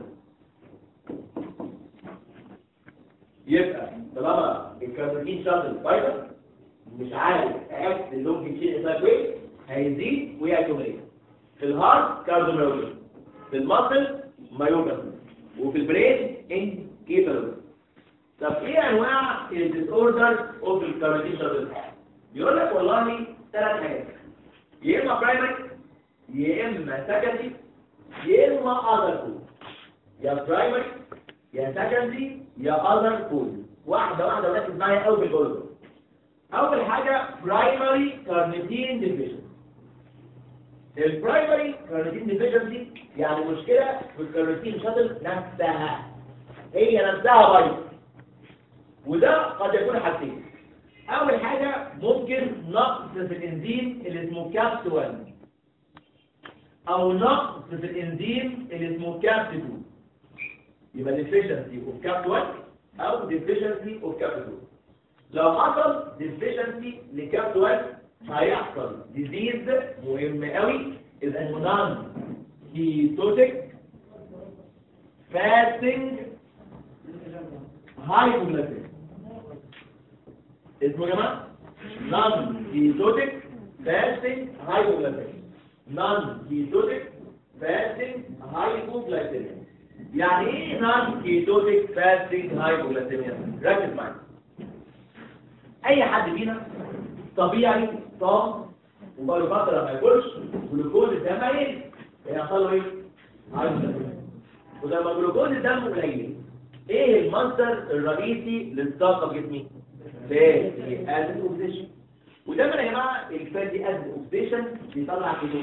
Speaker 1: يبقى طالما الكاربوكين شاطل فايبر مش عارف اكس اللونج تشين اساكوي هيزيد ويأكيوميليت في الهارت كارديوميوباثي في المصل مايوباثي وفي البرين انكيفالوباثي طب ايه انواع الديس اوردر اوف الكاربوكين شاطل يقول لك والله ثلاث حاجات يا اما برايمري يا اما سكندري يا اما اذر كود يا برايمري يا سكندري يا اذر كود واحده واحده وركز معايا قوي في الجزء اول حاجه برايمري كارنيتين ديفيشن البرايمري كارنيتين ديفيشنسي يعني مشكله في الكارنيتين شاتل نفسها هي نفسها بايظه وده قد يكون حاجتين اول حاجة ممكن نقص في الانزيم اللي اسمه كابت 1 او نقص في الانزيم اللي اسمه كابت 2 يبقى deficiency of كابت 1 او deficiency of كابت 2 لو حصل deficiency لكابت 1 هيحصل disease مهم قوي is non ketotic fasting hypoglycemic اسمه يا جماعه non ketotic fasting hypoglycemic non ketotic fasting hypoglycemic يعني ايه non ketotic fasting hypoglycemia ركز معايا اي حد فينا طبيعي صام وبقى له فتره ما ياكلش جلوكوز الدم قليل هيحصل له ايه؟ هايبوغليكيميا ولما جلوكوز الدم قليل ايه المصدر الرئيسي للطاقه في جسمي؟ فاتي اسيد اوكسيشن ودايما يا جماعه الفاتي اسيد اوكسيشن بيطلع كيتون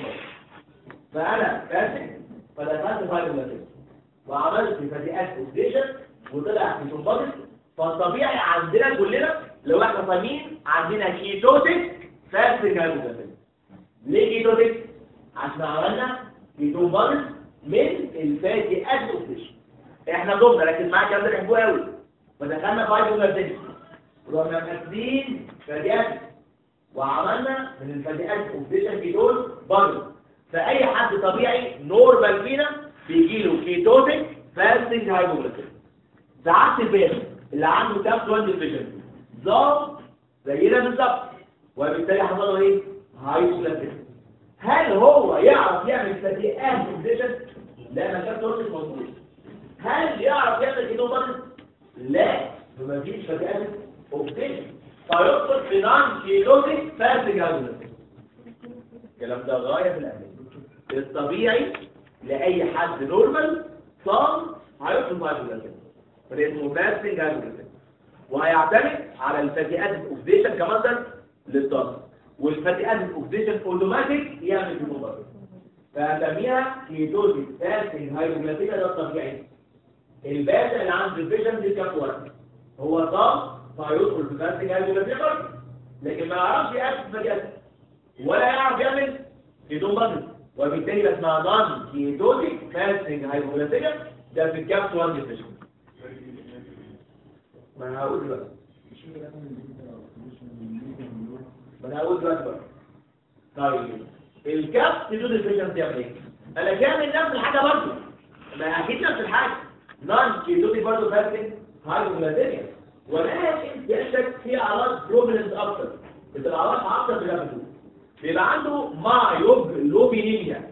Speaker 1: فانا فاسد فدخلت هايبوغليكيميا وعملت فاتي اسيد اوكسيشن وطلع كيتون بادي فالطبيعي عندنا كلنا لو احنا صايمين عندنا كيتوتيك فاستنج هايبوغليكيميا ليه كيتوتيك؟ عشان عملنا كيتون بادي من الفاتي اسيد اوكسيشن احنا ضمنا لكن معاك الكلام ده بنحبوه قوي فدخلنا في هايبوغليكيميا ورحنا مقسمين فاتي اسيد وعملنا من الفاتي اسيد اوكسيشن كيتون بادي فاي حد طبيعي نورمال فينا بيجي له كيتوتيك فاستنج هايبوغليكيميا ساعات الباشا اللي عنده تاب 1 ديفيجن ظام زينا بالظبط وبالتالي حصل له ايه هايبوغليكيميا هل هو يعرف يعمل فاتيات اوكسيشن لا ما كان مش موجود هل يعرف يعمل كيتون بادي لا ما فيش فاتيات اوكسيشن فيدخل في نان كيتوتيك فاستنج هايبوغليكيميا الكلام ده غايه في الاهميه الطبيعي لاي حد نورمال صام هيدخل في هايبوغليكيميا فده اسمه فاستنج هايبوغليكيميا وهيعتمد على الفاتي اسيد اوكسيديشن كمصدر للطاقه والفاتي اسيد اوكسيديشن اوتوماتيك يعمل كيتون فهسميها كيتوزيس فاستنج هايبوغليكيميا ده الطبيعي الباشا اللي عنده الفيجن دي كام واحد هو صام فهيدخل في فاستنج هايبوغليكيميا برضه لكن ما يعرفش يأكل فاتي اسيد ولا يعرف يعمل كيتون بادي وبالتالي بقى اسمها نون كيتوزيك فاستنج هايبوغليكيميا ده في الكابس 1 ديفيجن ما انا هقول دلوقتي ما انا هقول دلوقتي بقى طيب الكاب تدود الفيجن بتعمل ايه؟ انا كامل نفس الحاجه برضه ما اكيد نفس الحاجه نون كيتوتيك برضه فاكتنج هايبوغليكيميا ولكن يشك في اعراض بروبلمز اكتر بتبقى اعراض اكتر في الجسم بيبقى عنده مايوجلوبينيميا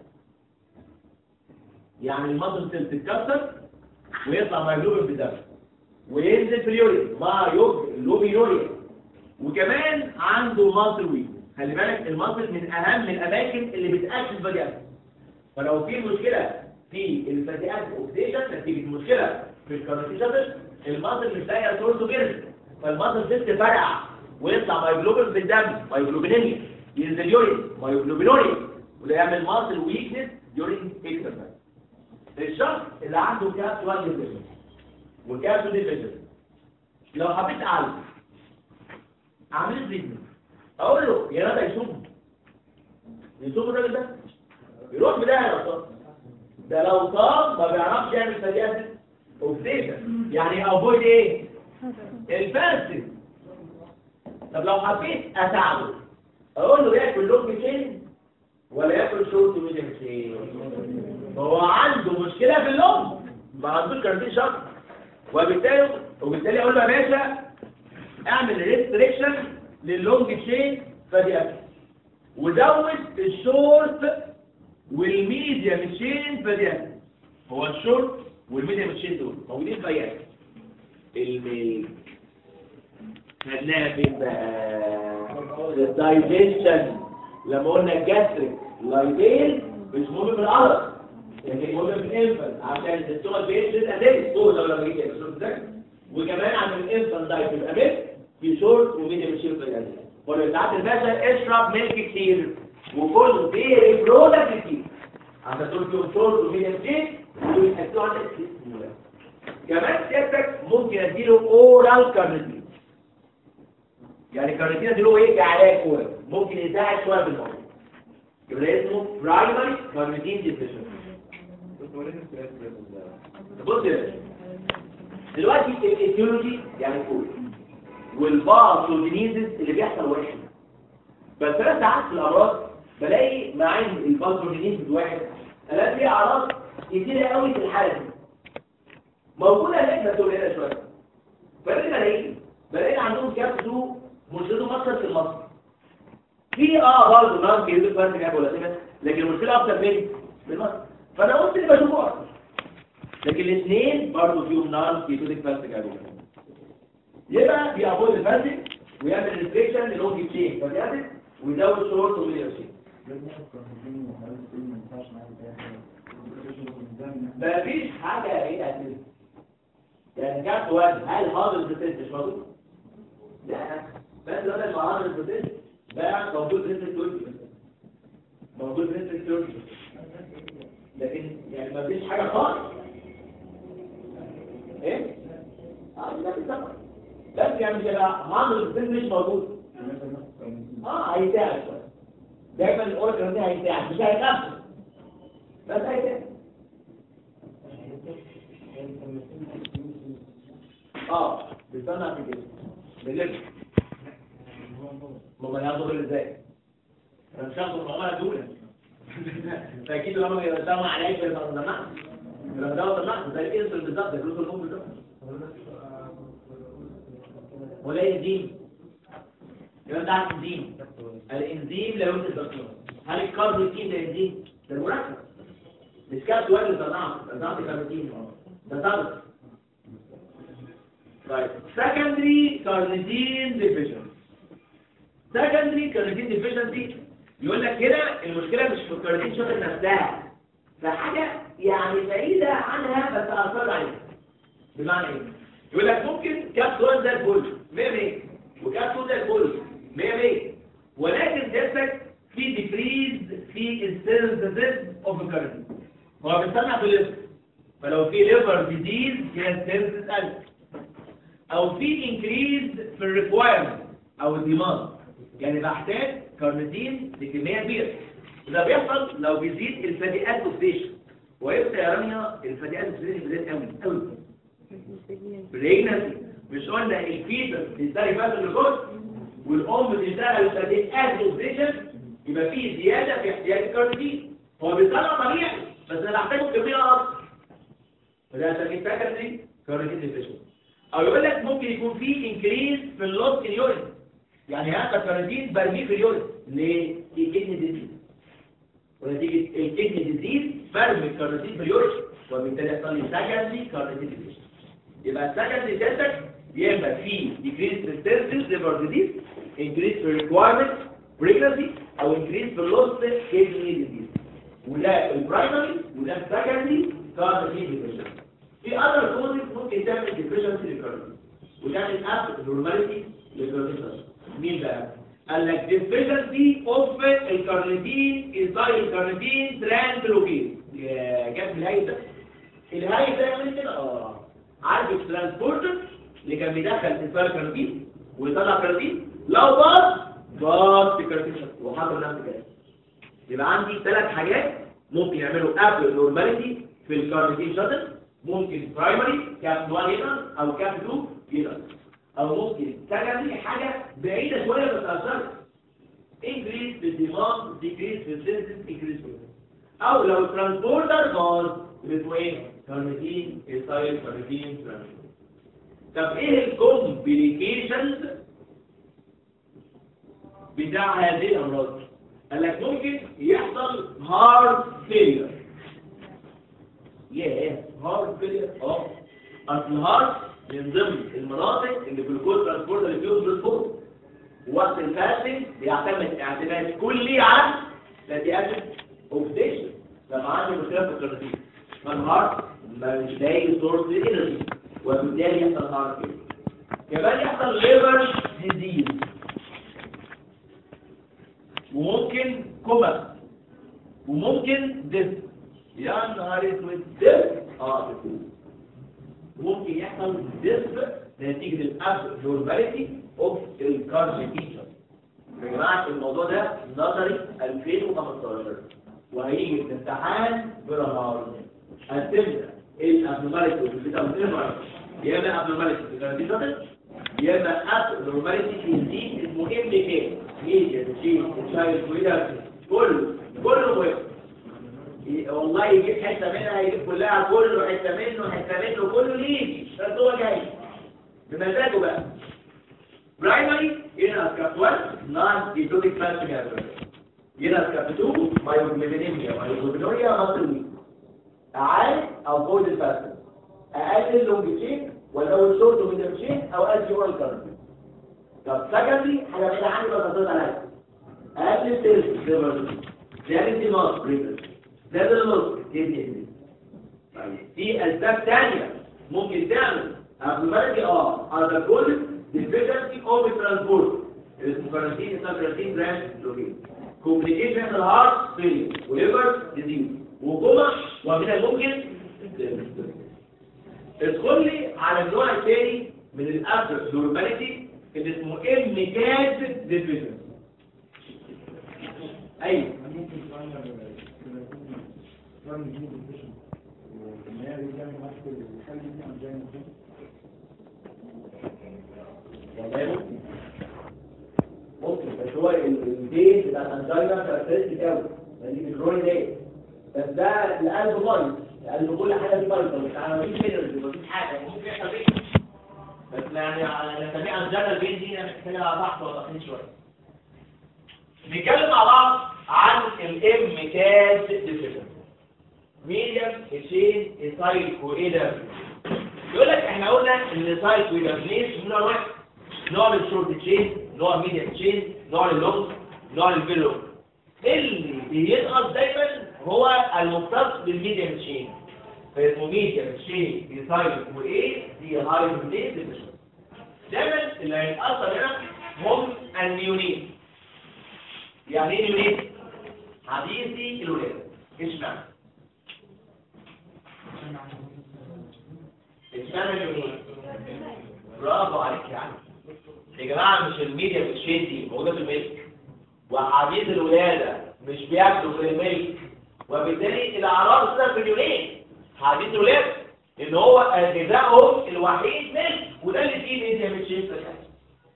Speaker 1: يعني المصل تتكسر ويطلع مايوجلوبين في الدم وينزل في اليورين مع لوبيوريا وكمان عنده مصل ويك خلي بالك المصل من اهم الاماكن اللي بتاكل الفاتي فلو في مشكله في الفاتي اوكسيشن نتيجه مشكله في الكارنيشن المصل مش لاقي سورسه جرد فالمصل ست فرقع ويطلع مايجلوبين في الدم مايجلوبينيميا ينزل يورين مايجلوبينوريا وده يعمل مصل ويكنس يورين اكسرسايز الشخص اللي عنده كاب 1 ديفيجن وكابسو ديفيجن لو حبيت اعالج اعمل ازاي اقول له يا رضا يصوم يصوم الراجل ده يروح بدايه يا استاذ ده لو صام ما بيعرفش يعمل فديات اوكسيشن يعني افويد ايه الفاستنج طب لو حبيت اساعده اقول له ياكل لونج تشين ولا ياكل شورت ميديم تشين هو عنده مشكله في اللونج ما عندوش كارتين شخص وبالتالي وبالتالي اقول له يا باشا اعمل ريستريكشن لللونج تشين فدي اكل وزود الشورت والميديم تشين فدي اكل هو الشورت والميديم تشين دول موجودين في اي اكل الميل خدناها فين بقى الدايجيشن لما قلنا الجاستريك لايدين مش مهم في العضله لكن مهم في الانفل عشان الدكتور بيش للادله فوق لو لما جيت شوف ازاي وكمان عشان الانفل دايت يبقى ميلك في شورت وميديم شيل في الادله قول ساعات الباشا اشرب ميلك كتير وكل فيه برودكت كتير عشان تقول فيهم شورت وميديم شيل ويحسوا عندك سهوله كمان سيادتك ممكن اديله اورال كارنيتين يعني كارنيتين اديله ايه كعلاج اورال ممكن يساعد شويه بالموضوع يبقى ده اسمه برايمري كارنيتين ديفيشن بص يا باشا دلوقتي الايتيولوجي يعني كل والباثوجينيزيس اللي بيحصل واحد بس انا ساعات في الامراض بلاقي معايا الباثوجينيز واحد الاقي فيه اعراض كتيره قوي في الحاله دي موجوده هناك بس قليله شويه فبلاقي بلاقي بلاقي عندهم كاب دو مشكلته مصر في المصر في اه برضه ناس بيقولوا فرق جاب ولا كده لكن المشكله اكتر فين في المصر فانا قلت اللي بشوفه اكتر لكن الاثنين برضه فيهم نار كيتوتيك فاست جاب يبقى بيعبد الفاسد ويعمل ريستريكشن للونج تشين فبيعمل ويزود شورت وميديا تشين مفيش حاجه هي اساسيه يعني كام سؤال هل حاضر البرسنت مش موجود؟ لا بس بدل ما حاضر البرسنت بقى موجود برسنت 20 موجود برسنت 20 لكن يعني مفيش حاجه خالص ايه؟ اه لا بالظبط بس يعني مش هيبقى حاضر البرسنت مش موجود اه هيساعد شويه دايما الاورجن دي هيساعد مش هيكفي بس هيساعد اه بيصنع في كده بنلف ما ياخدوا ازاي انا مش هاخد العملاء دول فاكيد لما يرسموا عليك في المصنع لما ده صنع زي الانسل بالظبط الفلوس الام بالظبط ولا الانزيم يبقى انت عارف الانزيم الانزيم لو انت الدكتور هل الكاربوتين ده انزيم ده مركب مش كاس واحد اللي صنعه صنعت كاربوتين ده طبق طيب secondary carnitine deficiency secondary carnitine deficiency يقول لك هنا المشكلة مش في الكارنيتين شوت نفسها فحاجة يعني بعيدة عنها بس أثر عليها بمعنى ايه؟ يقول لك ممكن كابسول زي الفل 100 100 وكابسول زي الفل 100 100 ولكن جسمك في ديكريز في السيرفيس اوف الكارنيتين هو بيستنى في الليفر فلو في ليفر ديزيز يبقى السيرفيس قل او في انكريز في الريكوايرمنت او الديماند يعني بحتاج كارنيتين بكميه كبيره ده بيحصل لو بيزيد الفاتي اسوسيشن ويبقى يا رانيا الفاتي اسوسيشن بيزيد قوي قوي بريجنسي مش قلنا الفيتر بيشتغل فات الجلوكوز والام بتشتغل الفاتي اسوسيشن يبقى في زياده في احتياج الكارنيتين هو بيطلع طبيعي بس انا بحتاجه بكميه اكتر فده عشان فاكر دي كارنيتين ديفيشن او يقول لك ممكن يكون في انكريز في اللوس اليورين يعني هذا كارنيتين برميه في اليورين ليه؟ في كدني ديزيز ونتيجة الكدني ديزيز برمي الكارنيتين في اليورين وبالتالي يحصل لي سكندري كارنيتين ديزيز يبقى السكندري تيستك يبقى في ديكريز في السيرفيس ليفر ديزيز انكريز في الريكوايرمنت بريجنسي او انكريز في اللوس كدني ديزيز وده البرايمري وده السكندري كارنيتين ديزيز في اذر كوزز ممكن تعمل ديفيشنسي للكارنيتين وتعمل اب نورماليتي للكارنيتين مين بقى قال لك deficiency of الكارنيتين ازاي الكارنيتين ترانسلوكيت جت من الهاي ده الهاي ده يعمل كده اه عارف الترانسبورتر اللي كان بيدخل انسان كارنيتين ويطلع كارنيتين لو باظ باظ في الكارنيتين وحصل نفس كده يبقى عندي ثلاث حاجات ممكن يعملوا اب نورماليتي في الكارنيتين شاتل ممكن برايمري كاب 1 هنا او كاب 2 هنا او ممكن سكندري حاجه بعيده شويه بس اثرت انكريز في الديماند ديكريز في السيرفيس انكريز في او لو ترانسبورتر باظ اسمه ايه كارنيتين ستايل كارنيتين ترانسبورتر طب ايه الكومبليكيشنز بتاع هذه الامراض قال لك ممكن يحصل هارت فيلير ياه هارت فيلير اه اصل الهارت من ضمن المناطق اللي الجلوكوز ترانسبورتر اللي فيهم بالفوق وقت الفاستنج بيعتمد اعتماد كلي على فاتي اسيد اوكسيديشن لما عندي مشكله في الكارتين فالهارت مش لاقي سورس انرجي وبالتالي يحصل هارت فيلير كمان يحصل ليفر ديزيز وممكن كوما وممكن ديس يا نهار اسود ديس اه ديس ممكن يحصل ديسب نتيجة الابنورماليتي اوف الكارجيتيشن يا جماعة الموضوع ده نظري 2015 وهيجي في امتحان برهار هتبدا الابنورماليتي اوف الكارجيتيشن يا اما ابنورماليتي في الكارجيتيشن يا اما ابنورماليتي في الدين اسمه ام كي ميديا تشيل تشايل كويدا كله كله مهم ي- والله يجيب حته منها يجيب كلها كله حته منه حته منه كله ليه بس هو جاي بمزاجه بقى برايمري هنا كاب 1 نون ديتوتيك فاسفينيا هنا كاب 2 مايوجلوبينيميا مايوجلوبينوريا مصر اعالج او فوز الفاسفين اقلل لونج تشين ولا شورت وميديم تشين او ادي اورال كارد طب سكندري حاجه بعيده عني بس هتقول عليها اقلل سيلز ليفر زياده النص بريفرنس زياده النص كدني طيب في اسباب ثانيه ممكن تعمل abnormality اه على كل deficiency of transport اسمه كارانتين اسمه كارانتين برانش لوكين complication في الهارت فيلير وليفر ديزيز وكوما ومن الممكن ادخل لي على النوع الثاني من الابدر نورماليتي اللي اسمه ام كاد ديفيجن ايوه
Speaker 2: ممكن تعمل تعمل جديد الفيشن والنهاية دي تعمل ماسك الحل دي عن جاي ممكن
Speaker 1: والله ممكن ممكن بس هو ال- البيت بتاع الانجينا كاركترستيك قوي دي مش رول ليه بس ده القلب بايظ القلب كل حاجه فيه بايظه مش عارف مفيش مينرالز مفيش حاجه ممكن يحصل ايه بس يعني على نسميها انجينا البيت دي محتاجه بحث وتقنين شويه نتكلم مع بعض عن الام كاد ديفيجن ميديم تشين سايكو ايدر يقول لك احنا قلنا ان سايكو ايدر ليش نوع واحد نوع الشورت تشين نوع ميديم تشين نوع اللونج نوع الفيلو اللي بينقص دايما هو المختص بالميديم تشين فاسمه ميديم تشين دي سايكو ايه دي هاي ديفيجن دايما اللي هيتاثر هنا هم النيونين يعني ايه نيونين حديثي الولاده ايش معنى اشمعنى اليونين برافو عليك يا عم يا جماعه مش الميديا بتشين دي موجوده في الملك وحديث الولاده مش بياكلوا في الملك وبالتالي الاعراض بتظهر في اليونين حديث الولاده ان هو غذائهم الوحيد ملك وده اللي فيه ميديا بتشين في الحياه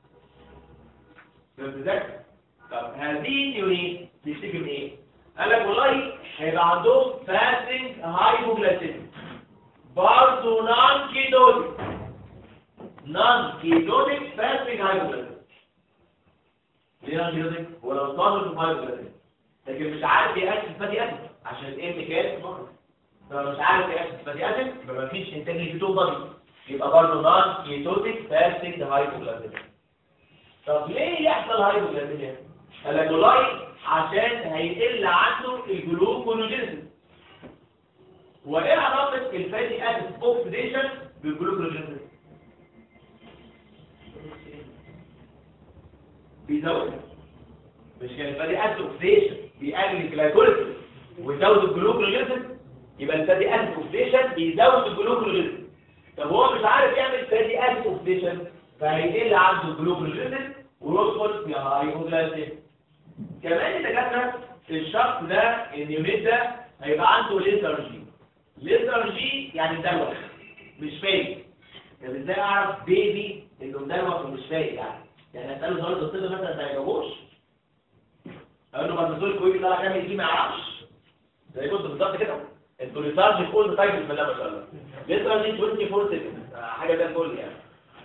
Speaker 1: فهمت ازاي؟ طب هذه اليونين بتشتكي من ايه؟ قال لك والله هيبقى عندهم فاستنج هايبوجلايسيميا برضه نون كيتونيك نون كيتونيك فاستنج هايبوجلايسيميا ليه نون كيتونيك؟ هو لو صادر في هايبوجلايسيميا لكن مش عارف يأكل فاتي أسيد عشان الام كان فقط لو مش عارف يأكل فاتي أسيد يبقى مفيش انتاج لكيتون بادي يبقى برضه نون كيتونيك فاستنج هايبوجلايسيميا طب ليه يحصل هايبوجلايسيميا؟ قال لك والله عشان هيقل عنده الجلوكونوجينيسيس وايه علاقه الفاتي اسيد اوكسيديشن بالجلوكونوجينيسيس بيزود مش كان الفاتي اسيد اوكسيديشن بيقلل الجلايكوليسيس ويزود الجلوكونوجينيسيس يبقى الفاتي اسيد اوكسيديشن بيزود الجلوكونوجينيسيس طب هو مش عارف يعمل فاتي اسيد اوكسيديشن فهيقل عنده الجلوكونوجينيسيس ويدخل في هايبوجلايسيميا كمان الدكاتره الشخص ده اليونيت ده هيبقى عنده ليزرجي ليزرجي يعني مدلوخ مش فايق طب ازاي اعرف بيبي انه مدلوخ ومش فايق يعني يعني اساله سؤال الطفل مثلا ما يجاوبوش اقول له ما تقول كويس طلع كام يجي ما يعرفش زي كنت بالظبط كده انتوا ليزرجي كل تايب بسم الله ما شاء الله ليزرجي 24 سكند حاجه زي الفل يعني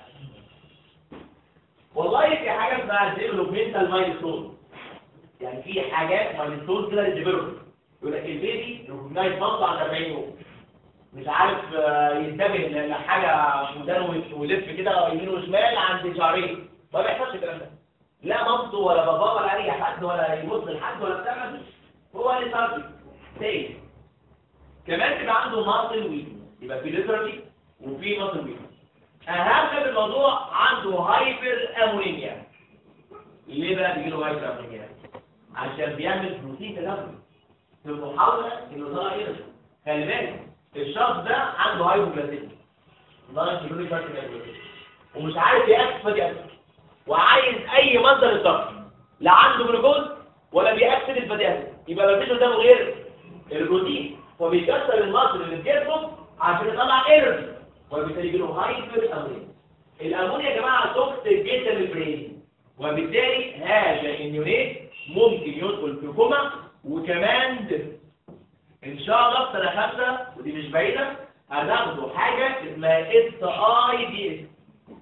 Speaker 1: والله في حاجه اسمها ديفلوبمنتال مايلستون يعني في حاجات مايلستون كده للديفلوبمنت يقول لك البيبي ريكوجنايز مصر عند 40 يوم مش عارف آه، ينتبه لحاجه ودانه ويلف كده يمين وشمال عند شهرين ما بيحصلش الكلام ده لا مامته ولا باباه ولا اي حد ولا يبص لحد ولا بتاع مفيش. هو اللي صار تاني كمان تبقى عنده ماسل ويك يبقى في ليترالي وفي ماسل ويك اهم في الموضوع عنده هايبر امونيميا ليه بقى بيجي له هايبر امونيميا عشان بيعمل بروتين تدفق في المحاولة انه طلع يرجع خلي بالك الشخص ده عنده هايبوجلاسيميا ضغط كيلوري فرق ومش عارف يأكل فدي وعايز اي مصدر الطاقة لا عنده جلوكوز ولا بيأكل الفدي يبقى ما فيش قدامه غير البروتين فبيكسر المصدر اللي في جسمه عشان يطلع انرجي وبالتالي يجي له هايبر امونيا الامونيا يا جماعه توكسيك جدا للبرين وبالتالي هذا النيونيت ممكن يدخل في كوما وكمان ان شاء الله في سنه خمسه ودي مش بعيده هناخدوا حاجه اسمها اس اي دي اس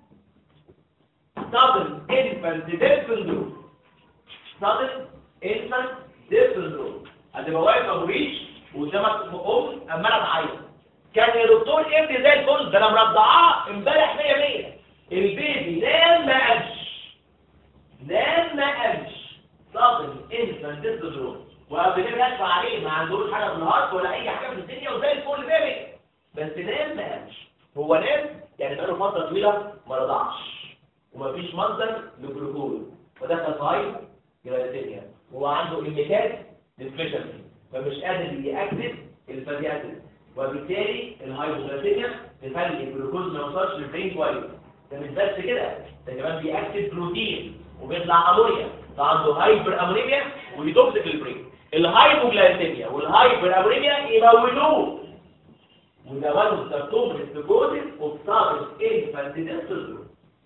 Speaker 1: sudden infant death syndrome sudden infant death syndrome هتبقى واقف ابو ريش وقدامك ام عماله تعيط كان يا دكتور ابني زي الفل ده انا مرضعاه امبارح 100 100 البيبي نام ما قامش نام ما قامش sudden infant death syndrome وقبل كده ادفع عليه ما عندوش حاجه في الهارت ولا اي حاجه في الدنيا وزي الفل بيبي بس نام ما قامش هو نام يعني بقاله فتره طويله ما رضعش ومفيش مصدر للجلوكوز ودخل في هاي جلايسيميا هو عنده انديكات ديفيشنسي فمش قادر يأكسد الفاتي اسيد وبالتالي الهايبوغلاسيميا بتخلي الجلوكوز ما يوصلش للبرين كويس ده مش بس كده ده كمان بيأكسد بروتين وبيطلع امونيا فعنده هايبر امونيميا ويتوكسيك البرين الهايبوغلاسيميا والهايبر امونيميا يموتوه وده one of the common causes of sudden infant death syndrome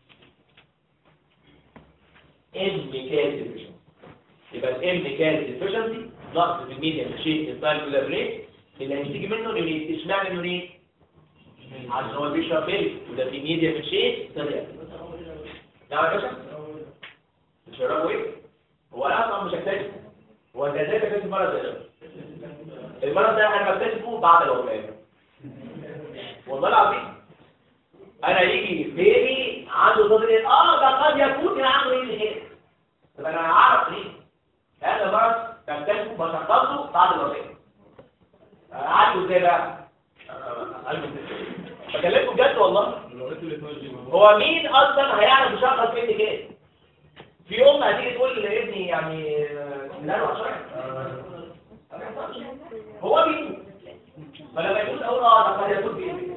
Speaker 1: ام كان ديفيشنسي يبقى الام كان ديفيشنسي نقص في الميديا شيء السايكولار ريت اللي هتيجي منه نوريت اشمعنى نوريت عشان هو بيشرب ميلك وده في ميديا في شيء طلع نعم يا باشا بتشربوا ايه هو انا اصلا مش هكتشف هو انت ازاي تكتشف المرض ده المرض ده انا بكتشفه بعد الوفاه والله العظيم انا يجي بيبي عنده صدر اه ده قد يكون كان عنده ايه كده طب انا هعرف ليه هذا مرض تكتشفه بشخصه بعد الوفاه عالجه ازاي بقى عالجه ازاي بكلمكم بجد والله هو مين اصلا هيعرف يشخص ابني كده في ام هتيجي تقول لابني يعني لا له عشان هو مين فلما يقول اقول اه ده قد يكون بيبي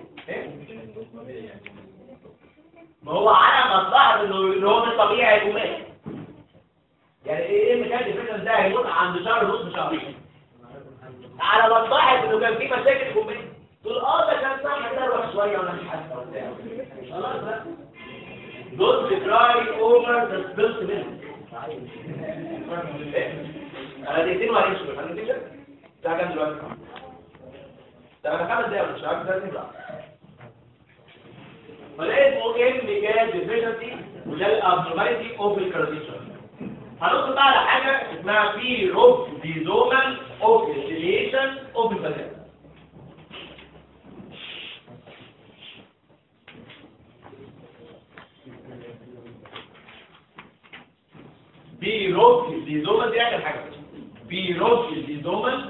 Speaker 1: ما هو على مصلحة انه اللي هو مش طبيعي هيكون مات يعني ايه مكان الفكرة ده هيموت عند شهر ونص شهرين على مصلحة انه كان في مشاكل يكون مات تقول اه ده كان صح كده اروح شوية وانا مش حاسة وبتاع خلاص بقى Don't cry over the spilled milk. انا دقيقتين وهنمشي هنمشي الساعة كام دلوقتي؟ ده انا خمس دقايق مش عارف ده نطلع فده اسمه ام كان ديفيشنسي وده الابنورماليتي اوف الكارتيشن هندخل بقى على حاجه اسمها في روب ديزومال اوف ديليشن اوف البنات في روب ديزومال دي اخر حاجه في روب ديزومال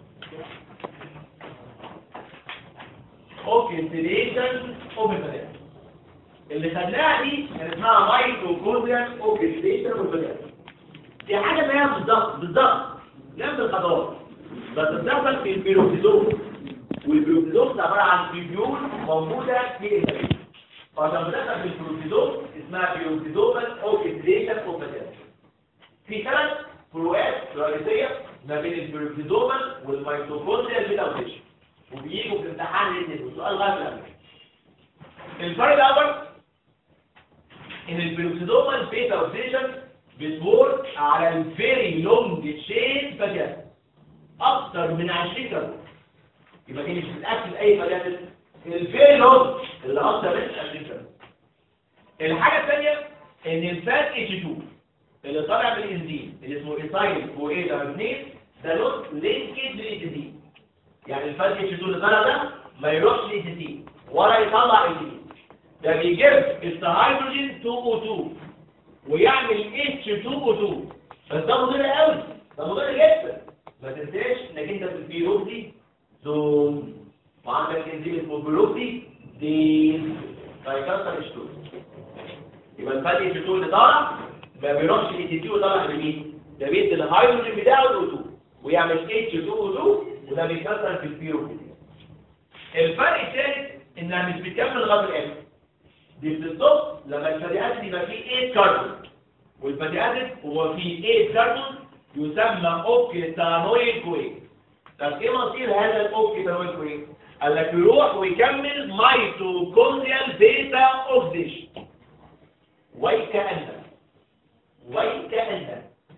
Speaker 1: اوف ديليشن اوف البنات اللي خدناها دي كان اسمها مايتوكوندريال اوكسيديشن والبنات دي حاجه ما هي بالظبط بالظبط نفس الخطوات بس بتحصل في البيروكسيزوم والبيروكسيزوم ده عباره عن فيبيول موجوده في البنات فعشان بتحصل في البيروكسيزوم اسمها بيروكسيزومال اوكسيديشن والبنات في ثلاث فروقات رئيسيه ما بين البيروكسيزومال والميتوكوندريال بيتاوتيشن وبييجوا في امتحان الاثنين والسؤال غير الامر الفرق الاول ان البيروكسيدومال بيتا اوكسيشن بتورك على الفيري لونج تشين فاجات اكتر من 20 كربون يبقى دي مش بتاكل اي فاجات الفيري لونج اللي اكتر من 20 كربون الحاجه الثانيه ان الفات اتش 2 اللي طالع من الانزيم اللي اسمه ايثايل كو اي ده 2 ده له لينكد للاي يعني الفات اتش 2 اللي طالع ده ما يروحش لاي ولا يطلع اي ده بيجيب الهيدروجين 2O2 ويعمل H2O2 بس ده مضر قوي ده مضر جدا ما تنساش انك انت في البيروكسي زون وعندك انزيم اسمه بيروكسي دي فيكسر H2 يبقى الفاتي H2 اللي طالع ما بيروحش ل H2 وطالع لمين؟ ده بيدي الهيدروجين بتاعه ال 2 ويعمل H2O2 وده بيكسر في البيروكسي الفرق الثالث انها مش بتكمل لغايه الاخر دي بتستوب لما الفاتي اسيد يبقى فيه 8 كربون والفاتي اسيد هو فيه 8 كربون يسمى اوكتانويل كوين طب ايه مصير هذا الاوكتانويل كوين قال لك يروح ويكمل ميتوكوندريال بيتا اوكسيديشن ويكأن ويكأن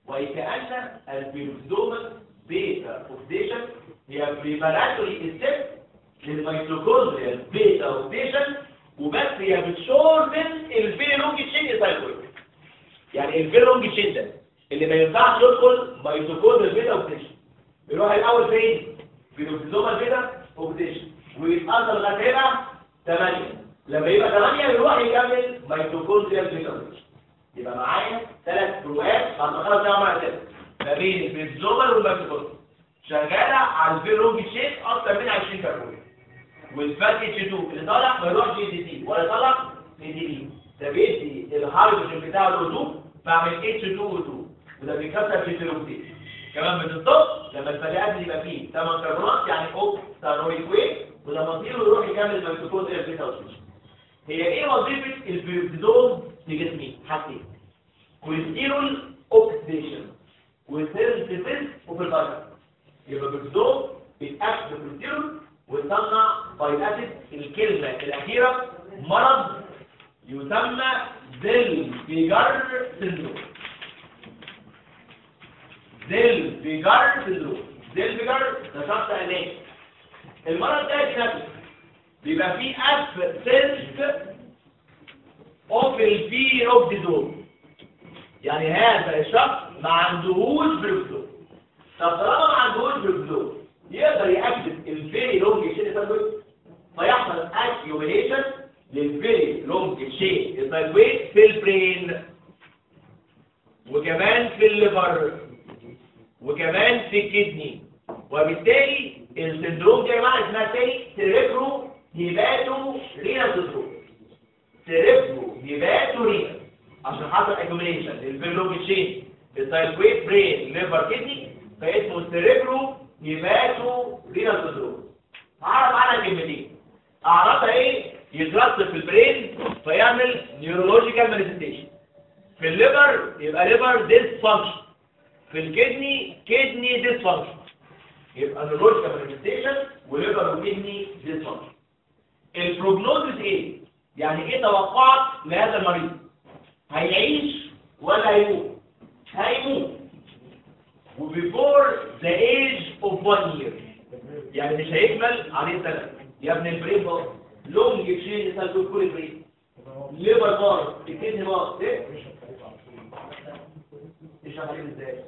Speaker 1: وكأن البيروكسيدومال بيتا اوكسيديشن هي بريباراتوري ستيب للميتوكوندريال بيتا اوكسيديشن وبس هي بتشورتن الفيرونج تشين سايكل يعني الفيرونج تشين ده اللي ما ينفعش يدخل ميتوكوندريال بيتا اوكسيديشن بيروح الاول فين بيروكسيدومال بيتا اوكسيديشن ويتقدر لغايه هنا 8 لما يبقى 8 يروح يكمل ميتوكوندريال بيتا اوكسيديشن يبقى معايا ثلاث فروقات بعد ما خلص جامعه كده ما بين البيزومال والميتوكوندريال شغاله على الفيرونج تشين اكتر من 20 كربون والفات اتش 2 اللي طالع ما يروحش دي سي ولا طالع دي دي ده بيدي الهيدروجين بتاع الاو بعمل اتش 2 و 2 وده بيكسر في البيروكسيد كمان بتطب لما الفريقات اللي يبقى فيه 8 كربونات يعني اوك ستانويك ويت ولما يطير يروح يكمل الميتوكوندريال بيتا اوكسيديشن هي ايه وظيفه البيروكسيدوم في جسمي حاجتين كوليسترول اوكسيديشن وسيرتيفيز وفي البشر يبقى البيروكسيدوم بيتاكد بالكوليسترول وتصنع بايلاتد الكلمة الأخيرة مرض يسمى زيلفيجر سندروم زيلفيجر سندروم زيلفيجر ده شخص عينيه المرض ده يتنفس بيبقى فيه أبسنت اوف البيروكسيدوم يعني هذا الشخص ما عندهوش بيروكسيدوم طب طالما ما عندهوش بيروكسيدوم يقدر يأكد الفيري لونج تشين سايكويد فيحصل اكيوميليشن للفيري لونج تشين سايكويد في البرين وكمان في الليفر وكمان في الكدني وبالتالي السندروم دي يا جماعه اسمها تاني سيريبرو هيباتو رينا سندروم سيريبرو هيباتو رينا عشان حصل اكيوميليشن للفيري لونج تشين السايكويد برين ليفر كدني فاسمه سيريبرو هيباتو رينال سندروم اعرف عنها كلمتين اعرفها ايه يترسب في البرين فيعمل نيورولوجيكال مانيفستيشن في الليفر يبقى ليفر ديس فانكشن في الكدني كدني ديس فانكشن يبقى نيورولوجيكال مانيفستيشن وليفر وكدني ديس فانكشن البروجنوزس ايه يعني ايه توقعك لهذا المريض هيعيش ولا هيموت هيموت وبيفور ذا ايج اوف 1 يير يعني مش هيكمل عليه سنه يا ابن البرين بار لونج تشين سالكول كل برين ليفر بار الكدني بار ايه اشرح عليه ازاي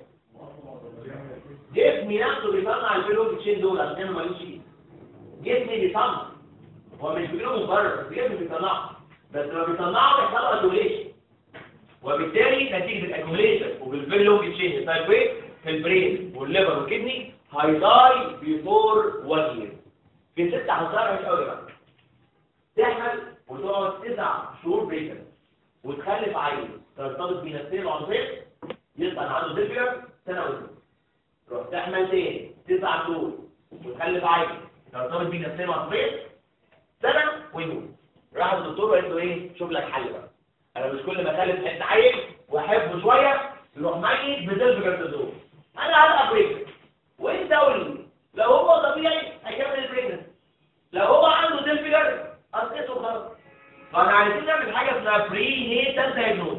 Speaker 1: جسمي نفسه بيصنع البلونج تشين دول عشان انا ماليش فيه جسمي بيصنع هو مش بيجيله من بره بس جسمي بيصنعه بس لما بيصنعه بيحصل له اكيوميليشن وبالتالي نتيجه الاكيوميليشن وبالبلونج تشين سايكويد في البرين والليفر والكدني هيداي بيفور 1 يير في ست هزار مش قوي بقى تحمل وتقعد تسع شهور بريكر وتخلف عيل ترتبط بنفسين وعنصين يطلع عنده زفر سنه وسنه تروح تحمل تاني تسع شهور وتخلف عيل ترتبط بنفسين وعنصين سنه ويموت راح الدكتور وقال له ايه شوف لك حل بقى انا مش كل ما اخلف حته عيل واحبه شويه يروح ميت بزلف جردزول انا هبقى بريكر وانت قول لي لو هو طبيعي هيكمل البريكنس لو هو عنده ديلفيجر قصته خلاص فاحنا عايزين نعمل حاجه اسمها بري نيتال دايجنوز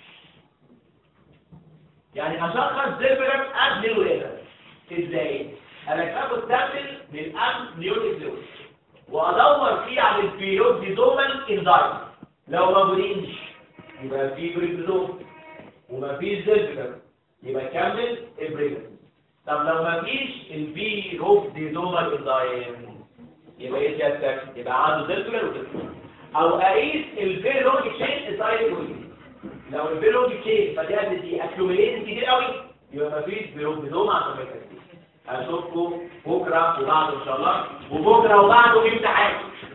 Speaker 1: يعني اشخص ديلفيجر قبل الولاده ازاي انا باخد سامبل من الام نيوريك فلويد وادور فيه على البيروكسيزومال انزايم لو ما موجودينش يبقى في بريكزوم وما فيش ديلفيجر يبقى كمل البريكنس طب لو ما فيش البيروكسيزومال انزايم يبقى ايه سيادتك يبقى عنده ديلفيجر وديلفيجر او اقيس الفيرونج تشين سايد لو الفيرونج تشين فديت دي اكيوميليشن كتير قوي يبقى ما فيش بيروكسيزوم عشان ما يكفيش اشوفكم بكره وبعده ان شاء الله وبكره وبعده في امتحان